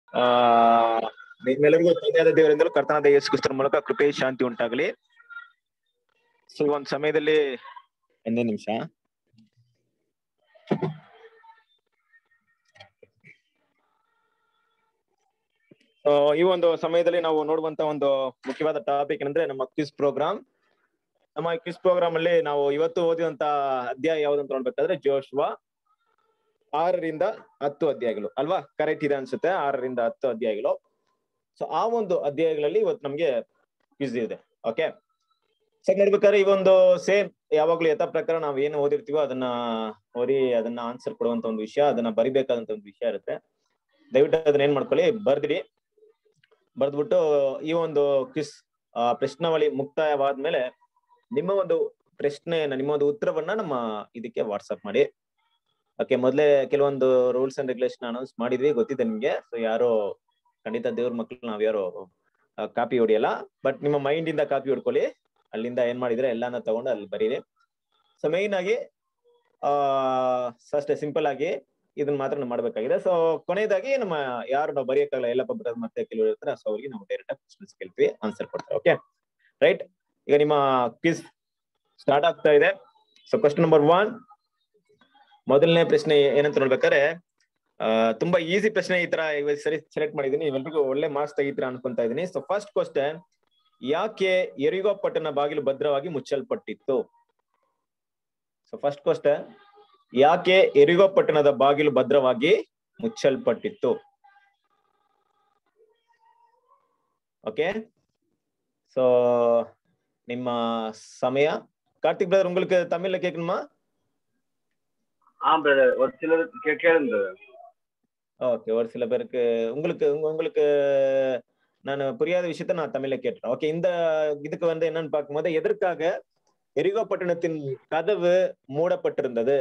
ಆ ನಿಮ್ಮೆಲ್ಲರಿಗೂ ತಂದೆಯಾದ ದೇವರಿಂದಲೂ ಕರ್ತನಾದ ಯೇಸು ಕ್ರಿಸ್ತನ ಮೂಲಕ ಕೃಪೆ ಶಾಂತಿ ಉಂಟಾಗಲಿ ಸೊ ಈ ಒಂದು ಸಮಯದಲ್ಲಿ ಒಂದೇ ನಿಮಿಷ ಆ, ಈ ಒಂದು ಸಮಯದಲ್ಲಿ ನಾವು ನೋಡುವಂತ ಒಂದು ಮುಖ್ಯವಾದ ಟಾಪಿಕ್ ಏನಂದ್ರೆ ನಮ್ಮ ಕ್ವಿಸ್ ಪ್ರೋಗ್ರಾಮ್ ನಮ್ಮ ಕ್ವಿಸ್ ಪ್ರೋಗ್ರಾಮ್ ಅಲ್ಲಿ ನಾವು ಇವತ್ತು ಓದಿದಂತ ಅಧ್ಯಾಯ ಯಾವ್ದಂತ ನೋಡ್ಬೇಕಾದ್ರೆ ಜೋಶ್ವ ಆರರಿಂದ ಹತ್ತು ಅಧ್ಯಾಯಗಳು ಅಲ್ವಾ ಕರೆಕ್ಟ್ ಇದೆ ಅನ್ಸುತ್ತೆ ಆರರಿಂದ ಹತ್ತು ಅಧ್ಯಾಯಗಳು ಸೊ ಆ ಒಂದು ಅಧ್ಯಾಯಗಳಲ್ಲಿ ಇವತ್ತು ನಮ್ಗೆ ಕ್ವಿಸ್ ಇದೆ ಓಕೆ ಸೊ ನೋಡ್ಬೇಕಾದ್ರೆ ಈ ಒಂದು ಸೇಮ್ ಯಾವಾಗ್ಲೂ ಯಥಾ ಪ್ರಕಾರ ನಾವ್ ಏನು ಓದಿರ್ತೀವೋ ಅದನ್ನ ಓದಿ ಅದನ್ನ ಆನ್ಸರ್ ಕೊಡುವಂತ ಒಂದು ವಿಷಯ ಅದನ್ನ ಬರಿಬೇಕಾದಂತ ಒಂದು ವಿಷಯ ಇರುತ್ತೆ ದಯವಿಟ್ಟು ಅದನ್ನ ಏನ್ ಮಾಡ್ಕೊಳ್ಳಿ ಬರ್ದಿಡಿ ಬರ್ದ್ಬಿಟ್ಟು ಈ ಒಂದು ಕ್ವಿಸ್ ಪ್ರಶ್ನಾವಳಿ ಮುಕ್ತಾಯವಾದ್ಮೇಲೆ ನಿಮ್ಮ ಒಂದು ಪ್ರಶ್ನೆಯನ್ನ ನಿಮ್ಮ ಒಂದು ಉತ್ತರವನ್ನ ನಮ್ಮ ಇದಕ್ಕೆ ವಾಟ್ಸಪ್ ಮಾಡಿ ಓಕೆ ಮೊದ್ಲೇ ಕೆಲವೊಂದು ರೂಲ್ಸ್ ಅಂಡ್ ರೆಗ್ಯುಲೇಷನ್ ಅನೌನ್ಸ್ ಮಾಡಿದ್ವಿ ಗೊತ್ತಿದೆ ನಿಮ್ಗೆ ಸೊ ಯಾರು ಖಂಡಿತ ದೇವ್ರ ಮಕ್ಳು ನಾವ್ ಯಾರು ಕಾಪಿ ಹೊಡಿಯಲ್ಲ ಬಟ್ ನಿಮ್ಮ ಮೈಂಡ್ ಇಂದ ಕಾಪಿ ಹೊಡ್ಕೊಳ್ಳಿ ಅಲ್ಲಿಂದ ಏನ್ ಮಾಡಿದ್ರೆ ಎಲ್ಲಾನ ತಗೊಂಡು ಅಲ್ಲಿ ಬರೀರಿ ಸೊ ಮೈನ್ ಆಗಿ ಆ ಅಷ್ಟೇ ಸಿಂಪಲ್ ಆಗಿ ಇದನ್ನ ಮಾತ್ರ ನಾವು ಮಾಡ್ಬೇಕಾಗಿದೆ ಸೊ ಕೊನೆಯದಾಗಿ ನಮ್ಮ ಯಾರು ನಾವು ಬರೆಯಕ್ಕಾಗಲ್ಲ ಎಲ್ಲಪ್ಪ ಬರೋದು ಮತ್ತೆ ಕೆಲವರು ಇರ್ತಾರೆ ಸೊ ಅವ್ರಿಗೆ ನಾವು ಡೈರೆಕ್ಟ್ ಆಗಿ ಕ್ವಶನ್ಸ್ ಕೇಳ್ತೀವಿ ಆನ್ಸರ್ ಕೊಡ್ತಾರೆ ಓಕೆ ರೈಟ್ ಈಗ ನಿಮ್ಮ ಕ್ವಿಸ್ ಸ್ಟಾರ್ಟ್ ಆಗ್ತಾ ಇದೆ ಸೊ ಕ್ವಶನ್ ನಂಬರ್ ಒನ್ ಮೊದಲನೇ ಪ್ರಶ್ನೆ ಏನಂತ ನೋಡ್ಬೇಕಾದ್ರೆ ಆ ತುಂಬಾ ಈಸಿ ಪ್ರಶ್ನೆ ಈ ತರ ಇವತ್ತು ಸರಿ ಸೆಲೆಕ್ಟ್ ಮಾಡಿದೀನಿ ಇವೆಲ್ರಿಗೂ ಒಳ್ಳೆ ಮಾರ್ಕ್ಸ್ ತೆಗಿತೀರಾ ಅನ್ಕೊಂತಾ ಇದೀನಿ ಸೊ ಫಸ್ಟ್ ಕ್ವಶನ್ ಯಾಕೆ ಎರಿಗೋ ಪಟ್ಟಣ ಬಾಗಿಲು ಭದ್ರವಾಗಿ ಮುಚ್ಚಲ್ಪಟ್ಟಿತ್ತು ಸೊ ಫಸ್ಟ್ ಕ್ವಶನ್ ಯಾಕೆ ಎರಿಗೋ ಪಟ್ಟಣದ ಬಾಗಿಲು ಭದ್ರವಾಗಿ ಮುಚ್ಚಲ್ಪಟ್ಟಿತ್ತು ಓಕೆ ಸೊ ನಿಮ್ಮ ಸಮಯ ಕಾರ್ತಿಕ್ பிரதர் உங்களுக்கு தமிழ்ல கேட்கணுமா ஆ பிரதர் ஒரு சிலர் கே- கேளுங்க brother. ஓகே ஒரு சில பேருக்கு உங்களுக்கு உங்க- உங்களுக்கு நான் புரியாத விஷயத்த நான் தமிழ்ல கேட்டுறேன் ஓகே இந்த இதுக்கு வந்து என்னன்னு பார்க்கும்போது எதற்காக எரிகோ பட்டணத்தின் கதவு மூடப்பட்டிருந்தது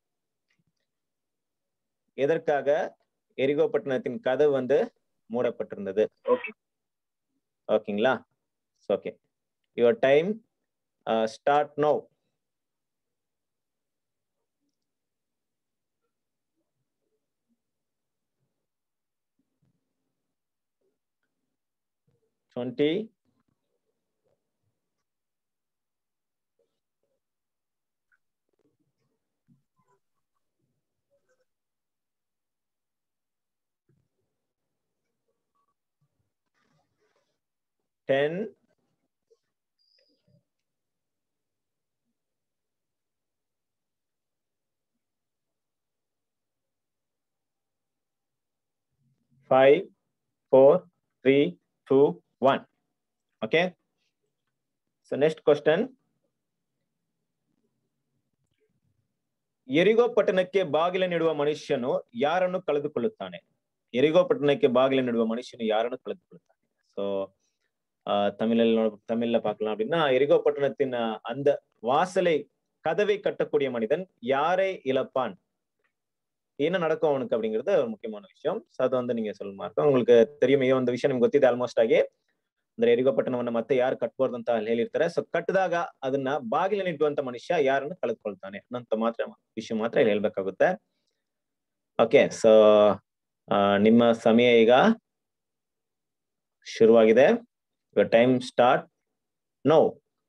எதற்காக எரிகோ பட்டணத்தின் கதவு வந்து மூடப்பட்டிருந்தது Okay. ஓகேங்களா okay your time start now twenty ten five, four, three, two, one. Okay. So next question. ಎರಿಗೋ ಪಟ್ಟಣಕ್ಕೆ ಬಾಗಿಲನ್ನಿಡುವ ಮನುಷ್ಯನು ಯಾರನ್ನು ಕಳೆದುಕೊಳ್ಳುತ್ತಾನೆ ಎರಿಗೋ ಪಟ್ಟಣಕ್ಕೆ ಬಾಗಿಲನ್ನಿಡುವ ಮನುಷ್ಯನು ಯಾರನ್ನು ಕಳೆದುಕೊಳ್ಳುತ್ತಾನೆ ಸೊ தமிழில் தமிழ்ல பார்க்கலாம் அப்படின்னா எரிகோ பட்டணத்தின் அந்த வாசலை கதவை கட்டக்கூடிய மனிதன் யாரை இழப்பான் என்ன நடக்கும் அவனுக்கு அப்படிங்கிறது ஒரு ಮುಖ್ಯமான விஷயம் ಸೊ ಅದು ಒಂದು ನಿಮಗೆ ಸ್ವಲ್ಪ ಮಾರ್ಕ್ உங்களுக்கு தெரியும் ಈ ಒಂದು ವಿಷಯ ನಿಮ್ಗೆ ಗೊತ್ತಿದೆ ಆಲ್ಮೋಸ್ಟ್ ಆಗಿ ಅಂದ್ರೆ ಎರಿಗೋ ಪಟ್ಟಣವನ್ನ ಮತ್ತೆ ಯಾರು ಕಟ್ಬಾರ್ದು ಅಂತ ಅಲ್ಲಿ ಹೇಳಿರ್ತಾರೆ ಸೊ ಕಟ್ಟಿದಾಗ ಅದನ್ನ ಬಾಗಿಲನ್ನಿಟ್ಟುವಂತ ಮನುಷ್ಯ ಯಾರನ್ನು ಕಳೆದುಕೊಳ್ತಾನೆ ಅನ್ನೋಂತ ಮಾತ್ರ ವಿಷಯ ಮಾತ್ರ ಇಲ್ಲಿ ಹೇಳ್ಬೇಕಾಗುತ್ತೆ ಓಕೆ ಸೊ ನಿಮ್ಮ ಸಮಯ ಈಗ ಶುರುವಾಗಿದೆ time start now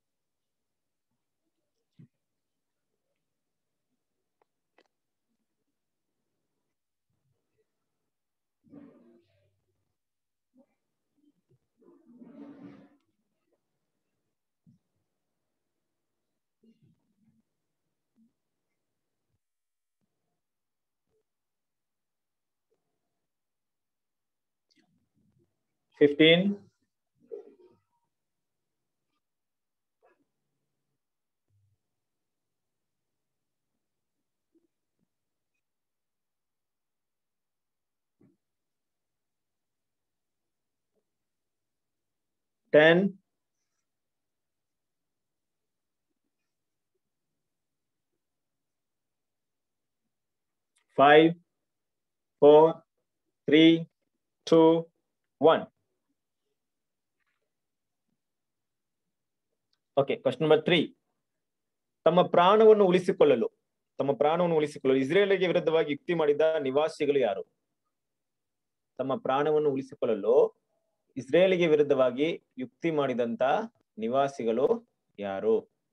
fifteen ten five four three two one okay question number three ತಮ್ಮ ಪ್ರಾಣವನ್ನು ಉಳಿಸಿಕೊಳ್ಳಲು ತಮ್ಮ ಪ್ರಾಣವನ್ನು ಉಳಿಸಿಕೊಳ್ಳಲು ಇಸ್ರೇಲಿಗೆ ವಿರುದ್ಧವಾಗಿ ಯುಕ್ತಿ ಮಾಡಿದ ನಿವಾಸಿಗಳು ಯಾರು ತಮ್ಮ ಪ್ರಾಣವನ್ನು ಉಳಿಸಿಕೊಳ್ಳಲು ಇಸ್ರೇಲಿಗೆ ವಿರುದ್ಧವಾಗಿ ಯುಕ್ತಿ ಮಾಡಿದಂತ ನಿವಾಸಿಗಳು ಯಾರು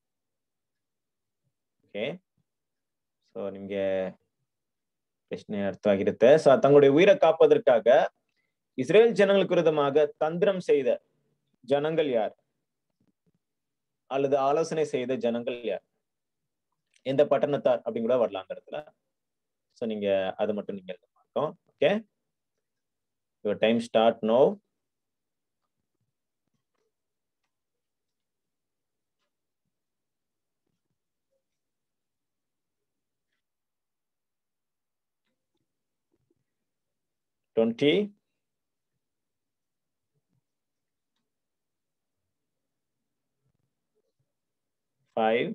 ಓಕೆ ಸೊ ನಿಮ್ಗೆ பிரச்சனை அர்த்தம் ஆகிருத்து சோ தங்களுடைய உயிரை காப்பதற்காக இஸ்ரேல் ஜனங்களுக்கு விரோதமாக தந்திரம் செய்த ஜனங்கள் யார் அல்லது ஆலோசனை செய்த ஜனங்கள் யார் எந்த பட்டணத்தார் அப்படின்னு கூட வரலாம் அந்த இடத்துல சோ நீங்க அதை மட்டும் நீங்க எழுத மாட்டோம் okay your time start now twenty five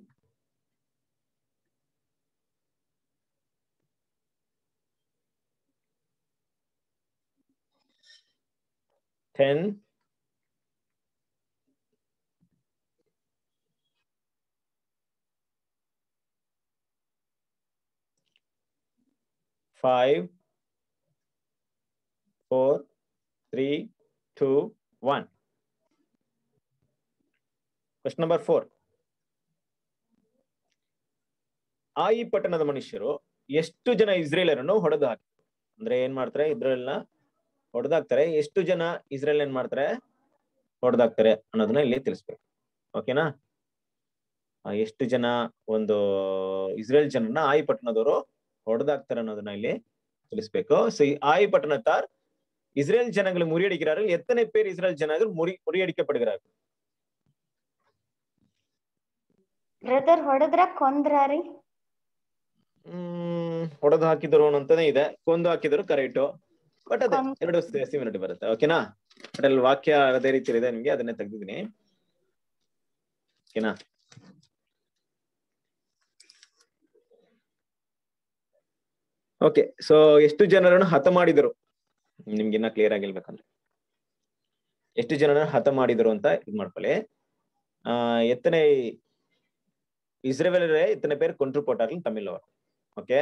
ten five four, three, two, one. Question number four. ಆಯಿ ಪಟ್ಟಣದ ಮನುಷ್ಯರು ಎಷ್ಟು ಜನ ಇಸ್ರೇಲರನ್ನು ಹೊಡೆದು ಹಾಕಿ ಅಂದ್ರೆ ಏನ್ ಮಾಡ್ತಾರೆ ಇಸ್ರೇಲ್ನ ಹೊಡೆದಾಕ್ತಾರೆ ಎಷ್ಟು ಜನ ಇಸ್ರೇಲ್ ಏನ್ ಮಾಡ್ತಾರೆ ಹೊಡೆದಾಕ್ತಾರೆ ಅನ್ನೋದನ್ನ ಇಲ್ಲಿ ತಿಳಿಸ್ಬೇಕು ಓಕೆನಾ ಆ, ಎಷ್ಟು ಜನ ಒಂದು ಇಸ್ರೇಲ್ ಜನರನ್ನ ಆಯಿ ಪಟ್ಟಣದವರು ಹೊಡೆದಾಕ್ತಾರೆ ಅನ್ನೋದನ್ನ ಇಲ್ಲಿ ತಿಳಿಸ್ಬೇಕು ಸೊ ಈ ஆயி பட்டணத்தார் இஸ்ரேல் ஜனங்களை முறியடிக்கிறார்கள் எத்தனை பேர் இஸ்ரேல் ஜனங்கள் முறி முறியடிக்கப்படுகிறார்கள் ಬ್ರದರ್ ಹೊಡೆದ್ರ ಕೊಂದ್ರಾರಿ ಹ್ಮ್ ಹೊಡೆದು ಹಾಕಿದ್ರು ಅಂತಾನೆ ಇದೆ ಕೊಂದು ಹಾಕಿದ್ರು ಕರೆಕ್ಟು ಬಟ್ ಅದೇ ಕೊಂದು. ಎರಡು ಸಿಮಿಲಿಟಿ ಬರುತ್ತೆ ಓಕೆನಾ ಬಟ್ ಅಲ್ಲಿ ವಾಕ್ಯ ಅದೇ ರೀತಿ ಇದೆ ನಿಮ್ಗೆ ಅದನ್ನೇ ತೆಗ್ದಿದ್ದೀನಿ ಓಕೆನಾ ಓಕೆ ಸೊ ಎಷ್ಟು ಜನರನ್ನು ಹತ ಮಾಡಿದರು ನಿಮ್ಗೆ ಇನ್ನ ಕ್ಲಿಯರ್ ಆಗಿರ್ಬೇಕಂದ್ರೆ ಎಷ್ಟು ಜನರನ್ನು ಹತ ಮಾಡಿದರು ಅಂತ ಇದ್ ಮಾಡ್ಕೊಳ್ಳಿ ಆ ಎತ್ತನೆ இஸ்ரேவேலரே இத்தனை பேர் கொன்று போட்டார்கள் தமிழ்ல வரும் okay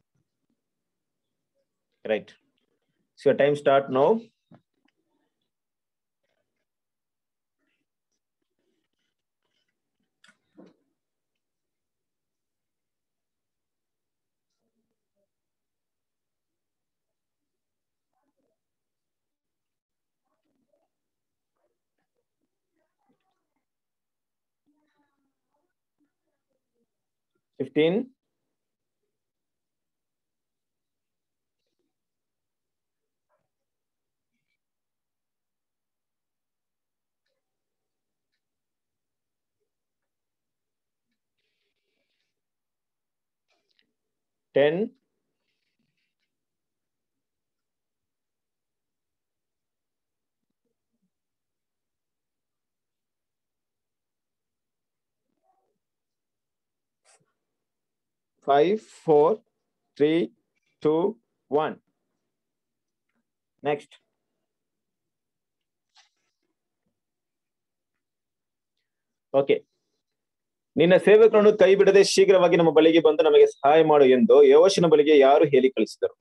right so time start now fifteen ten five, four, three, two, one. Next. Okay ನಿನ್ನ ಸೇವಕರನ್ನು ಕೈ ಬಿಡದೆ ಶೀಘ್ರವಾಗಿ ನಮ್ಮ ಬಳಿಗೆ ಬಂದು ನಮಗೆ ಸಹಾಯ ಮಾಡು ಎಂದು ಯೋಶನ ಬಳಿಗೆ ಯಾರು ಹೇಳಿ ಕಳಿಸಿದರು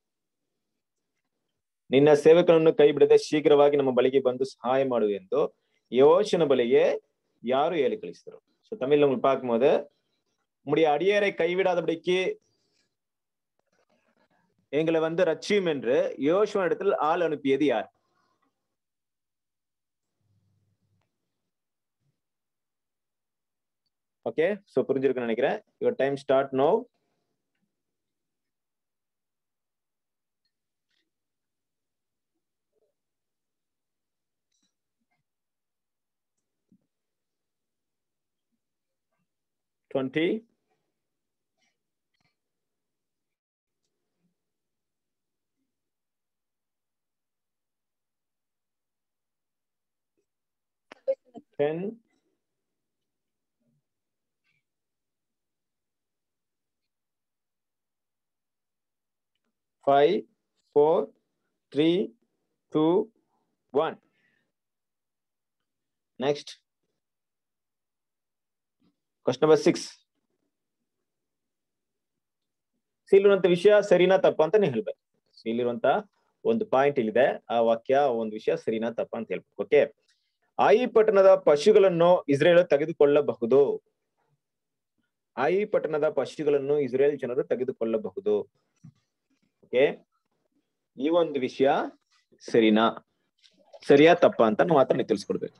ನಿನ್ನ ಸೇವಕರನ್ನು ಕೈ ಬಿಡದೆ ಶೀಘ್ರವಾಗಿ ನಮ್ಮ ಬಳಿಗೆ ಬಂದು ಸಹಾಯ ಮಾಡು ಎಂದು யோசன பலியே யாரும் ஏழு கழிச்சிடும் ஸோ தமிழ்ல உங்களுக்கு பார்க்கும்போது உம்முடைய அடியரை கைவிடாதபடிக்கு எங்களை வந்து ரட்சியும் என்று யோசுவன் இடத்தில் ஆள் அனுப்பியது யார் ஓகே சோ புரிஞ்சிருக்குன்னு நினைக்கிறேன் your time start now twenty ten five, four, three, two, one. Next. Question number six. ಇಲ್ಲಿರುವಂತ ವಿಷಯ ಸರಿನಾ ತಪ್ಪ ಅಂತ ನೀವು ಹೇಳ್ಬೇಕು ಇಲ್ಲಿರುವಂತ ಒಂದು ಪಾಯಿಂಟ್ ಇಲ್ಲಿದೆ ಆ ವಾಕ್ಯ ಒಂದು ವಿಷಯ ಸರಿನಾ ತಪ್ಪ ಅಂತ ಹೇಳ್ಬೇಕು ಓಕೆ ಆಯಿ ಪಟ್ಟಣದ ಪಶುಗಳನ್ನು ಇಸ್ರೇಲ್ ತೆಗೆದುಕೊಳ್ಳಬಹುದು ಆಯಿ ಪಟ್ಟಣದ ಪಶುಗಳನ್ನು ಇಸ್ರೇಲ್ ಜನರು ತೆಗೆದುಕೊಳ್ಳಬಹುದು ಓಕೆ ಈ ಒಂದು ವಿಷಯ ಸರಿನಾ ಸರಿಯಾ ತಪ್ಪ ಅಂತ ನಾವು ಮಾತ್ರ ನೀವು ತಿಳಿಸ್ಕೊಡ್ಬೇಕು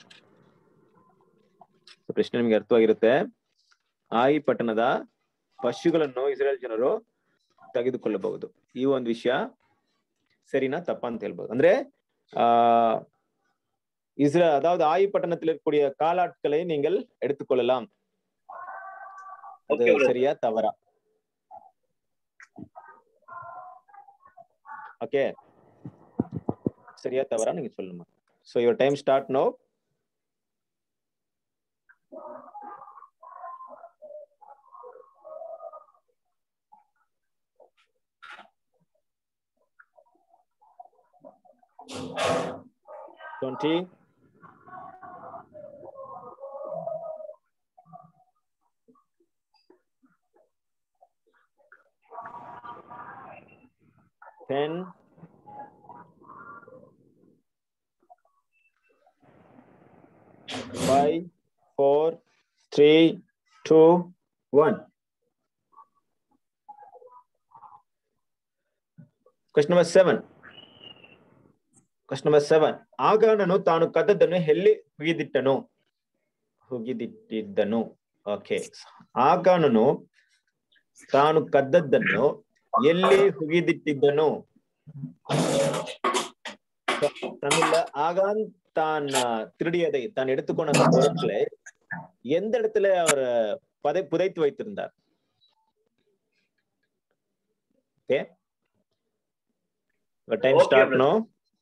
So, ಪ್ರಶ್ನೆ ನಿಮ್ಗೆ ಅರ್ಥವಾಗಿರುತ್ತೆ ಆಯಿ ಪಟ್ಟಣದ ಪಶುಗಳನ್ನು ಇಸ್ರೇಲ್ ಜನರು ತೆಗೆದುಕೊಳ್ಳಬಹುದು ಈ ಒಂದು ವಿಷಯ சரினா தப்பா ಅಂತ ಹೇಳ್ಬೋದು ಅಂದ್ರೆ ஆ இஸ்ரே அதாவது ஆயி பட்டணத்தில் இருக்கக்கூடிய காலாட்களை நீங்கள் எடுத்துக்கொள்ளலாம் அது Okay, brother. சரியா தவறா ஓகே சரியா தவறா நீங்க சொல்லணுமா so your time start now Twenty. Ten. Five, four, three, two, one. Question number seven. Question number seven ಆಗಾನನು ತಾನು ಕದ್ದದ್ದನ್ನು ಎಲ್ಲಿ ಹುಗಿದಿಟ್ಟನು ಹುಗಿದಿಟ್ಟಿದ್ದನು ಓಕೆ ಆಗಾನನು ತಾನು ಕದ್ದದ್ದನ್ನು ಎಲ್ಲಿ ಹುಗಿದಿಟ್ಟಿದ್ದನು தமிழ்ல ஆகான் தான் அஹ், திருடியதை தான் எடுத்துக்கொண்ட அந்த பொருட்களை எந்த இடத்துல அவர் பதை புதைத்து வைத்திருந்தார் okay time Okay, start brother. Now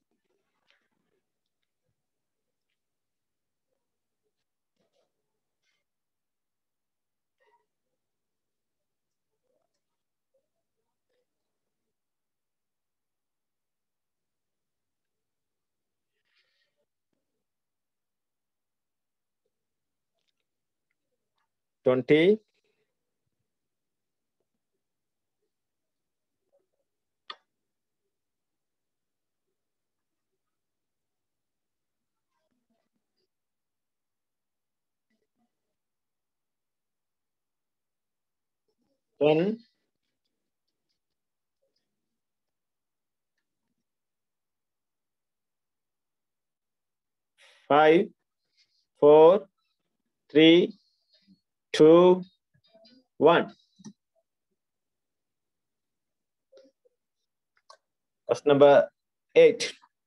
twenty ten five four three two, one. Question number eight.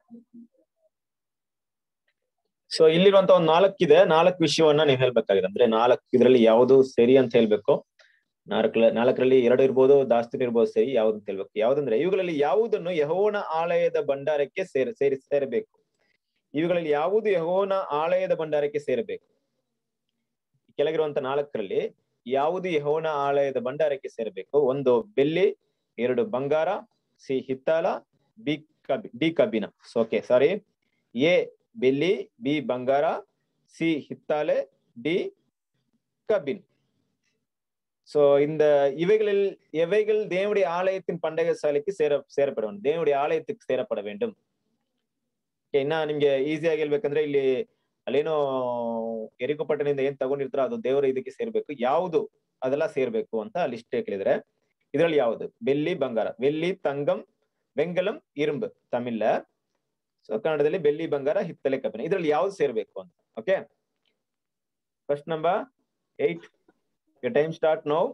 So ಇಲ್ಲಿರುವಂತ ಒಂದು ನಾಲ್ಕಿದೆ ನಾಲ್ಕು ವಿಷಯವನ್ನ ನೀವು ಹೇಳ್ಬೇಕಾಗಿದೆ ಅಂದ್ರೆ ನಾಲ್ಕು ಇದರಲ್ಲಿ ಯಾವುದು ಸರಿ ಅಂತ ಹೇಳ್ಬೇಕು ನಾಲ್ಕ ನಾಲ್ಕರಲ್ಲಿ ಎರಡು ಇರ್ಬೋದು ಜಾಸ್ತಿ ಇರ್ಬೋದು ಸರಿ ಯಾವ್ದು ಅಂತ ಹೇಳ್ಬೇಕು ಯಾವ್ದಂದ್ರೆ ಇವುಗಳಲ್ಲಿ ಯಾವುದನ್ನು ಯಹೋವನ ಆಲಯದ ಭಂಡಾರಕ್ಕೆ ಸೇರ ಸೇರಿ ಸೇರಬೇಕು ಇವುಗಳಲ್ಲಿ ಯಾವುದು ಯಹೋವನ ಆಲಯದ ಭಂಡಾರಕ್ಕೆ ಸೇರಬೇಕು ಕೆಳಗಿರುವಂತ ನಾಲ್ಕರಲ್ಲಿ ಯಾವುದು ಯಹೋವನ ಆಲಯದ ಭಂಡಾರಕ್ಕೆ ಸೇರಬೇಕು ಒಂದು ಬೆಳ್ಳಿ ಎರಡು ಬಂಗಾರ ಸಿ ಹಿತ್ತಾಲ ಬಿ ಕಬಿ ಡಿ ಕಬ್ಬಿಣ ಓಕೆ ಸಾರಿ ಎ ಬೆಳ್ಳಿ ಬಿ ಬಂಗಾರ சி ஹித்தாலே டி கபின் சோ இந்த இவைகளில் எவைகள் தேவனுடைய ஆலயத்தின் பண்டக சாலைக்கு சேர சேரப்பட வேண்டும் தேவனுடைய ஆலயத்துக்கு சேரப்பட வேண்டும் Okay, ಇನ್ನ ನಿಮ್ಗೆ ಈಸಿಯಾಗಿ ಹೇಳ್ಬೇಕಂದ್ರೆ ಇಲ್ಲಿ ಅಲ್ಲೇನೋ ಎರಿಕೋ ಪಟ್ಟಣದಿಂದ ಏನ್ ತಗೊಂಡಿರ್ತಾರೋ ಅದು ದೇವರ ಇದಕ್ಕೆ ಸೇರ್ಬೇಕು ಯಾವುದು ಅದೆಲ್ಲ ಸೇರ್ಬೇಕು ಅಂತ ಲಿಸ್ಟ್ ಕೇಳಿದ್ರೆ ಇದರಲ್ಲಿ ಯಾವುದು ಬೆಳ್ಳಿ ಬಂಗಾರ ಬೆಳ್ಳಿ ತಂಗಂ வெங்கலம் இரும்பு ತಮಿಳ್ல ಸೊ ಕನ್ನಡದಲ್ಲಿ ಬೆಳ್ಳಿ ಬಂಗಾರ ಹಿತ್ತಲೆ ಕಬ್ಬಿಣ ಇದರಲ್ಲಿ ಯಾವ್ದು ಸೇರ್ಬೇಕು ಅಂತ okay first number eight time start now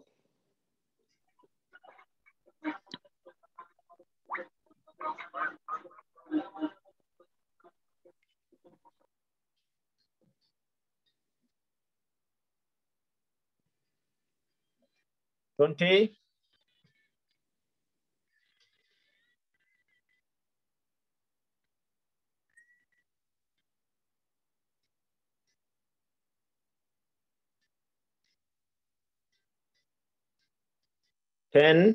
twenty ten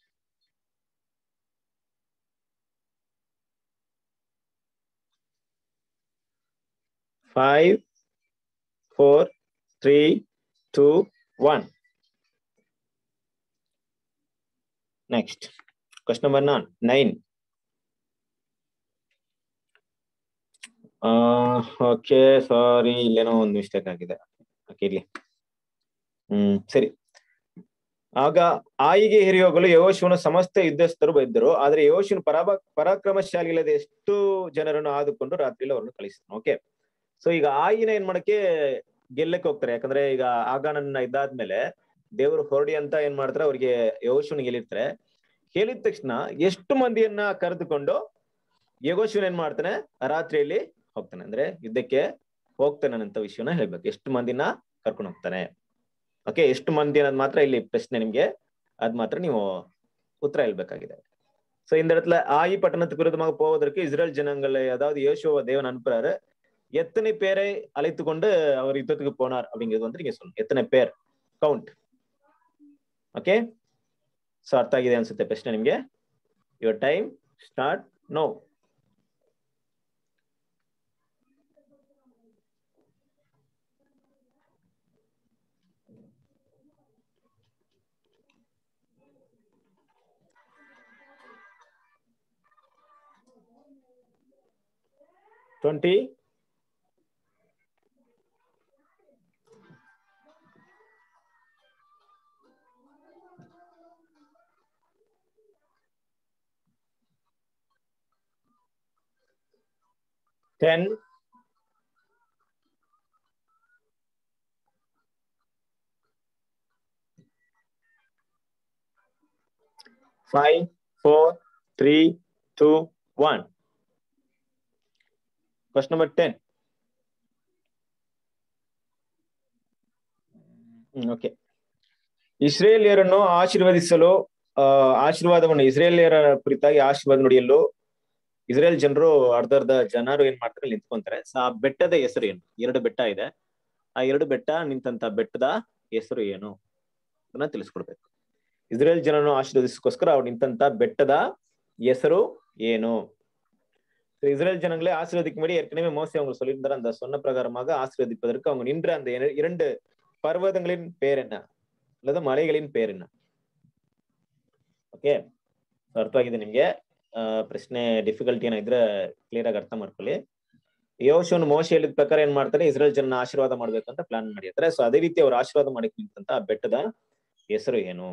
five four three two one next question number nine nine okay sorry ಇಲ್ಲೇನೋ ಒಂದು ಮಿಸ್ಟೇಕ್ ಆಗಿದೆ ಓಕೆ ಇರ್ಲಿ ಹ್ಮ್ ಸರಿ ಆಗ ಆಯಿಗೆ ಹಿರಿಯೋಗಲು ಯೋಶುವನು ಸಮಸ್ತ ಯುದ್ಧಸ್ಥರು ಬೈದ್ದರು ಆದ್ರೆ ಯೋಶುವನು ಪರಾಮ ಪರಾಕ್ರಮಶಾಲಿ ಇಲ್ಲದೆ ಎಷ್ಟು ಜನರನ್ನು ಆದುಕೊಂಡು ರಾತ್ರಿಯಲ್ಲಿ ಅವರನ್ನು ಕಳಿಸ್ತಾನೆ ಓಕೆ ಸೊ ಈಗ ಆಯಿನ ಏನ್ ಮಾಡಕ್ಕೆ ಗೆಲ್ಲಕ್ಕೆ ಹೋಗ್ತಾರೆ ಯಾಕಂದ್ರೆ ಈಗ ಆಗಾನನ್ನ ಇದಾದ್ಮೇಲೆ ದೇವರು ಹೊರಡಿ ಅಂತ ಏನ್ ಮಾಡ್ತಾರೆ ಅವ್ರಿಗೆ ಯೋಶುವನಿಗೆ ಹೇಳಿರ್ತಾರೆ ಹೇಳಿದ ತಕ್ಷಣ ಎಷ್ಟು ಮಂದಿಯನ್ನ ಕರೆದುಕೊಂಡು ಯಗೋಶುವನ್ ಏನ್ ಮಾಡ್ತಾನೆ ರಾತ್ರಿಯಲ್ಲಿ ಹೋಗ್ತಾನೆ ಅಂದ್ರೆ ಯುದ್ಧಕ್ಕೆ ಹೋಗ್ತಾನೆ ಅಂತ ವಿಷಯನ ಹೇಳ್ಬೇಕು ಎಷ್ಟು ಮಂದಿನ ಕರ್ಕೊಂಡು ಹೋಗ್ತಾನೆ ಓಕೆ ಎಷ್ಟು ಮಂದಿ ಅನ್ನೋದು ಮಾತ್ರ ಇಲ್ಲಿ ಪ್ರಶ್ನೆ ನಿಮ್ಗೆ ಅದ್ ಮಾತ್ರ ನೀವು ಉತ್ತರ ಹೇಳ್ಬೇಕಾಗಿದೆ ಸೊ இந்த இடத்துல ஆயி பட்டணத்துக்கு விரோதமாக போவதற்கு இஸ்ரேல் ஜனங்கள் அதாவது யோசுவ தேவன் அனுப்புறாரு எத்தனை பேரை அழைத்து கொண்டு அவர் யுத்தத்துக்கு போனார் அப்படிங்கிறது வந்து நீங்க சொல்லணும் எத்தனை பேர் கவுண்ட் ಓಕೆ ಸೊ ಅರ್ಥ ಆಗಿದೆ ಅನ್ಸುತ್ತೆ ಪ್ರಶ್ನೆ ನಿಮ್ಗೆ your time start now twenty ten five four three two one question number ten okay ಇಸ್ರೇಲಿಯರನ್ನು ಆಶೀರ್ವದಿಸಲು ಆ, ಆಶೀರ್ವಾದವನ್ನು ಇಸ್ರೇಲಿಯರ ಕುರಿತಾಗಿ ಆಶೀರ್ವಾದ ನುಡಿಯಲು ಇಸ್ರೇಲ್ ಜನರು ಅರ್ಧ ಅರ್ಧ ಜನರು ಏನ್ ಮಾಡ್ತಾರೆ ಅಲ್ಲಿ ನಿಂತ್ಕೊಂತಾರೆ ಸೊ ಆ ಬೆಟ್ಟದ ಹೆಸರು ಏನು ಎರಡು ಬೆಟ್ಟ ಇದೆ ಆ ಎರಡು ಬೆಟ್ಟ ನಿಂತಂತ ಬೆಟ್ಟದ ಹೆಸರು ಏನು ಅದನ್ನ ತಿಳಿಸ್ಕೊಡ್ಬೇಕು ಇಸ್ರೇಲ್ ಜನರನ್ನು ಆಶೀರ್ವದಿಸಕ್ಕೋಸ್ಕರ ಅವ್ರು ನಿಂತಂತ ಬೆಟ್ಟದ ಹೆಸರು ಏನು So, இஸ்ரேல் ஜனங்களே ஆசீர்வதிக்கும்படி ஏற்கனவே மோசே அவங்க சொல்லியிருந்தார் அந்த சொன்ன பிரகாரமாக ஆசீர்வதிப்பதற்கு அவங்க நின்ற அந்த இர- இரண்டு பர்வதங்களின் பேர் என்ன அல்லது ಮಲೆಗಳಿನ್ பேர் என்ன ಓಕೆ ಅರ್ಥವಾಗಿದೆ ನಿಮ್ಗೆ ಆ, ಪ್ರಶ್ನೆ ಡಿಫಿಕಲ್ಟಿ ಏನಾದ್ರೆ ಕ್ಲಿಯರ್ ಆಗಿ ಅರ್ಥ ಮಾಡ್ಕೊಳ್ಳಿ ಯೋಶುವನು ಮೋಶ ಹೇಳಿದ ಪ್ರಕಾರ ಏನ್ ಮಾಡ್ತಾರೆ ಇಸ್ರೇಲ್ ಜನ ಆಶೀರ್ವಾದ ಮಾಡ್ಬೇಕಂತ ಪ್ಲಾನ್ ಮಾಡಿರ್ತಾರೆ ಸೊ ಅದೇ ರೀತಿ ಅವ್ರು ಆಶೀರ್ವಾದ ಮಾಡಕ್ ನಿಂತಂತ ಆ ಬೆಟ್ಟದ ಹೆಸರು ಏನು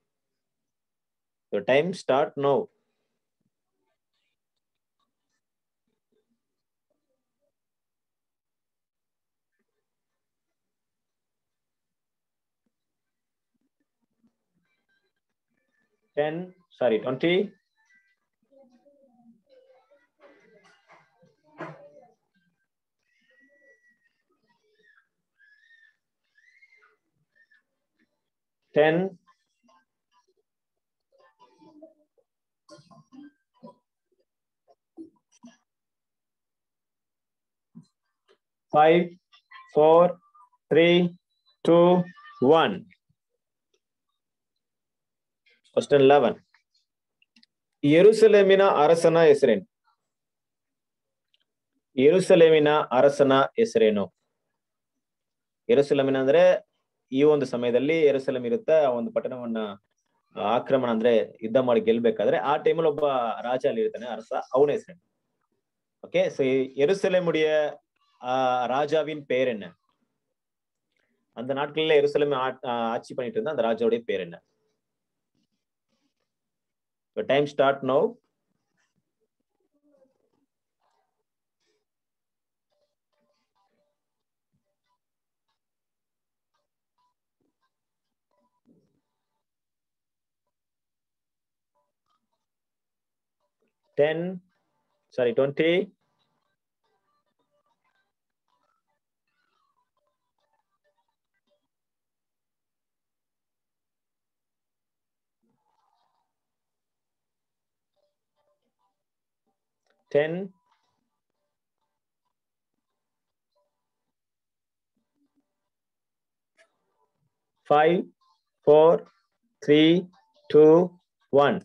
time start now ten sorry twenty ten five four three two one question eleven ಯೆರೂಸಲೇಮಿನ ಅರಸನ ಹೆಸರೇನು ಯೆರೂಸಲೇಮಿನ ಅರಸನ ಹೆಸರೇನು ಯೆರೂಸಲೇಮಿನ ಅಂದ್ರೆ ಈ ಒಂದು ಸಮಯದಲ್ಲಿ ಯೆರೂಸಲೇಮ್ ಇರುತ್ತೆ ಆ ಒಂದು ಪಟ್ಟಣವನ್ನ ಆಕ್ರಮಣ ಅಂದ್ರೆ ಯುದ್ಧ ಮಾಡಿ ಗೆಲ್ಬೇಕಾದ್ರೆ ಆ ಟೈಮಲ್ಲಿ ಒಬ್ಬ ರಾಜ ಅಲ್ಲಿ ಇರ್ತಾನೆ ಅರಸ ಅವನ ಹೆಸರೇನು ஓகே சோ எருசலேமுடைய ஆஹ், ராஜாவின் பேர் என்ன அந்த நாட்களில் எருசலேம் ஆ- ஆஹ், ஆட்சி பண்ணிட்டு இருந்த அந்த ராஜாவுடைய பேர் என்ன time start now ten sorry twenty ten five four three two one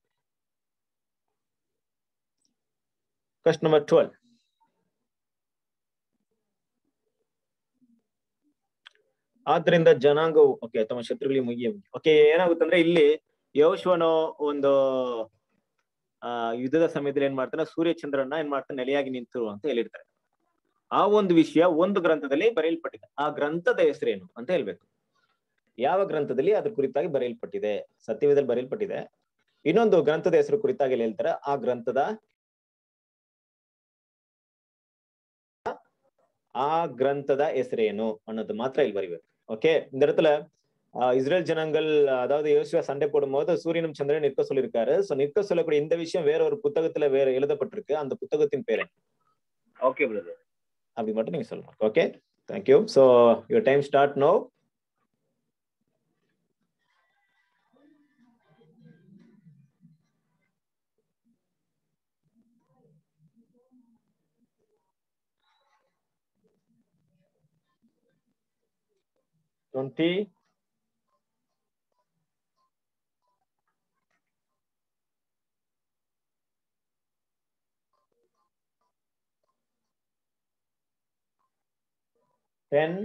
question number twelve ಆದ್ರಿಂದ ಜನಾಂಗವು ಓಕೆ ತಮ್ಮ ಶತ್ರುಗಳಿಗೆ ಮುಗಿಯ ಓಕೆ ಏನಾಗುತ್ತಂದ್ರೆ ಇಲ್ಲಿ ಯೋಶ್ವನು ಒಂದು ಆ ಯುದ್ಧದ ಸಮಯದಲ್ಲಿ ಏನ್ ಮಾಡ್ತಾನೆ ಸೂರ್ಯ ಚಂದ್ರನ್ನ ಏನ್ ಮಾಡ್ತಾನೆ ನೆಲೆಯಾಗಿ ನಿಂತು ಅಂತ ಹೇಳಿರ್ತಾರೆ ಆ ಒಂದು ವಿಷಯ ಒಂದು ಗ್ರಂಥದಲ್ಲಿ ಬರೆಯಲ್ಪಟ್ಟಿದೆ ಆ ಗ್ರಂಥದ ಹೆಸರೇನು ಅಂತ ಹೇಳ್ಬೇಕು ಯಾವ ಗ್ರಂಥದಲ್ಲಿ ಅದ್ರ ಕುರಿತಾಗಿ ಬರೆಯಲ್ಪಟ್ಟಿದೆ ಸತ್ಯವೇದಲ್ಲಿ ಬರೆಯಲ್ಪಟ್ಟಿದೆ ಇನ್ನೊಂದು ಗ್ರಂಥದ ಹೆಸರು ಕುರಿತಾಗಿ ಇಲ್ಲಿ ಹೇಳ್ತಾರೆ ಆ ಗ್ರಂಥದ ಆ ಗ್ರಂಥದ ಹೆಸರೇನು ಅನ್ನೋದು ಮಾತ್ರ ಇಲ್ಲಿ ಬರಿಬೇಕು ஓகே இந்த இடத்துல ஆஹ், இஸ்ரேல் ஜனங்கள் அதாவது யோசுவா சண்டை போடும்போது சூரியனும் சந்திரன் நிற்க சொல்லியிருக்காரு சோ நிற்க சொல்லக்கூடிய இந்த விஷயம் வேற ஒரு புத்தகத்துல வேற எழுதப்பட்டிருக்கு அந்த புத்தகத்தின் பேர் என்ன? ஓகே பிரதர் அப்படி மட்டும் நீங்க சொல்லணும் okay thank you so your time start now twenty ten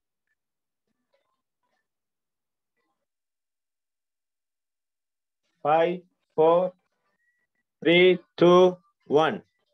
five four three two one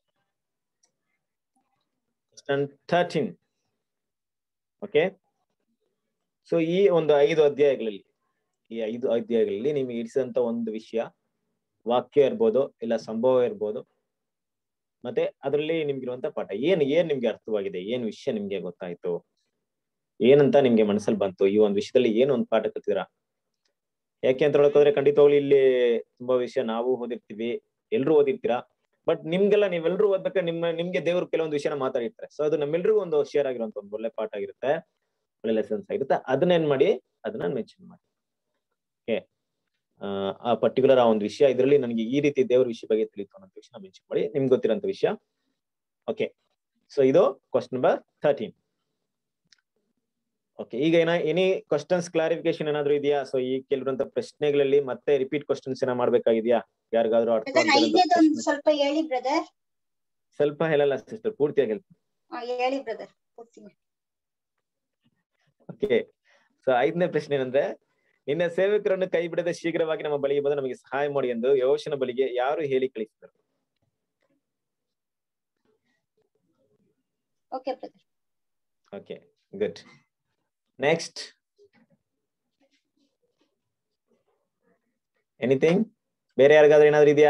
thirteen okay so ಈ ಒಂದು ಐದು ಅಧ್ಯಾಯಗಳಲ್ಲಿ ಈ ಐದು ಅಧ್ಯಾಯಗಳಲ್ಲಿ ನಿಮಗೆ ಇಡಿಸಿದಂತ ಒಂದು ವಿಷಯ ವಾಕ್ಯ ಇರ್ಬೋದು ಇಲ್ಲ ಸಂಭವ ಇರ್ಬೋದು ಮತ್ತೆ ಅದರಲ್ಲಿ ನಿಮ್ಗಿರುವಂತ ಪಾಠ ಏನ್ ಏನ್ ನಿಮ್ಗೆ ಅರ್ಥವಾಗಿದೆ ಏನ್ ವಿಷಯ ನಿಮ್ಗೆ ಗೊತ್ತಾಯ್ತು ಏನಂತ ನಿಮ್ಗೆ ಮನಸ್ಸಲ್ಲಿ ಬಂತು ಈ ಒಂದು ವಿಷಯದಲ್ಲಿ ಏನು ಒಂದು ಪಾಠ ಕಲ್ತಿದ್ರ ಯಾಕೆ ಅಂತ ಹೇಳಕ್ ಹೋದ್ರೆ ಖಂಡಿತವಾಗ್ಲೂ ಇಲ್ಲಿ ತುಂಬಾ ವಿಷಯ ನಾವು ಓದಿರ್ತೀವಿ ಎಲ್ರು ಓದಿರ್ತೀರಾ ಬಟ್ ನಿಮ್ಗೆಲ್ಲ ನೀವೆಲ್ರೂ ಓದ್ಬೇಕಾದ್ರೆ ನಿಮ್ಮ ನಿಮ್ಗೆ ದೇವ್ರು ಕೆಲವೊಂದು ವಿಷಯನ ಮಾತಾಡಿರ್ತಾರೆ ಸೊ ಅದು ನಮ್ಮೆಲ್ರಿಗೂ ಒಂದು ಶೇರ್ ಆಗಿರುವಂತ ಒಂದು ಒಳ್ಳೆ ಪಾಠ ಆಗಿರುತ್ತೆ ಒಳ್ಳೆ ಲೆಸನ್ಸ್ ಆಗಿರುತ್ತೆ ಅದನ್ನ ಏನ್ ಮಾಡಿ ಅದನ್ನ ಮೆನ್ಷನ್ ಮಾಡಿ ಓಕೆ ಆ ಪರ್ಟಿಕ್ಯುಲರ್ ಆ ಒಂದು ವಿಷಯ ಇದರಲ್ಲಿ ನನಗೆ ಈ ರೀತಿ ದೇವ್ರ ವಿಷಯ ಬಗ್ಗೆ ತಿಳಿತು ಅನ್ನೋ ವಿಷಯ ಮೆನ್ಷನ್ ಮಾಡಿ ನಿಮ್ಗೆ ಗೊತ್ತಿರೋಂಥ ವಿಷಯ ಓಕೆ ಸೊ ಇದು ಕ್ವಶನ್ ನಂಬರ್ ಥರ್ಟೀನ್ ಓಕೆ ಈಗ ಏನ ಎನಿ ಕ್ವಶನ್ಸ್ ಕ್ಲಾರಿಫಿಕೇಶನ್ ಏನಾದ್ರು ಇದೆಯಾ ಸೊ ಈ ಕೆಲವರಂತ ಪ್ರಶ್ನೆಗಳಲ್ಲಿ ಮತ್ತೆ ರಿಪೀಟ್ ಕ್ವಶನ್ಸ್ ಏನ ಮಾಡ್ಬೇಕಾಗಿದ್ಯಾ ಯಾರಿಗಾದ್ರೂ ಅರ್ಥ ಬ್ರದರ್ ಆಗ್ದಿರೋಂಥ ಐದನೇದೊಂದು ಪ್ರಶ್ನೆ? ಸ್ವಲ್ಪ ಹೇಳಿ ಬ್ರದರ್ ಸ್ವಲ್ಪ ಹೇಳಲ್ಲ ಸಿಸ್ಟರ್ ಪೂರ್ತಿಯಾಗಿ ಹೇಳ್ತೀನಿ ಹೇಳಿ ಬ್ರದರ್ ಪೂರ್ತಿ ಮಾಡಿ. ಓಕೆ ಸೊ ಐದನೇ ಪ್ರಶ್ನೆ ಏನಂದ್ರೆ ನಿನ್ನ ಸೇವಕರನ್ನು ಕೈ ಬಿಡದೆ ಶೀಘ್ರವಾಗಿ ನಮ್ಮ ಬಳಿಗೆ ಬಂದು ನಮಗೆ ಸಹಾಯ ಮಾಡಿ ಎಂದು ಯೋಶನ ಬಳಿಗೆ ಯಾರು ಹೇಳಿ ಕಳಿಸಿದರು okay brother okay good next anything ಬೇರೆ ಯಾರಿಗಾದ್ರೂ ಏನಾದ್ರು ಇದೆಯಾ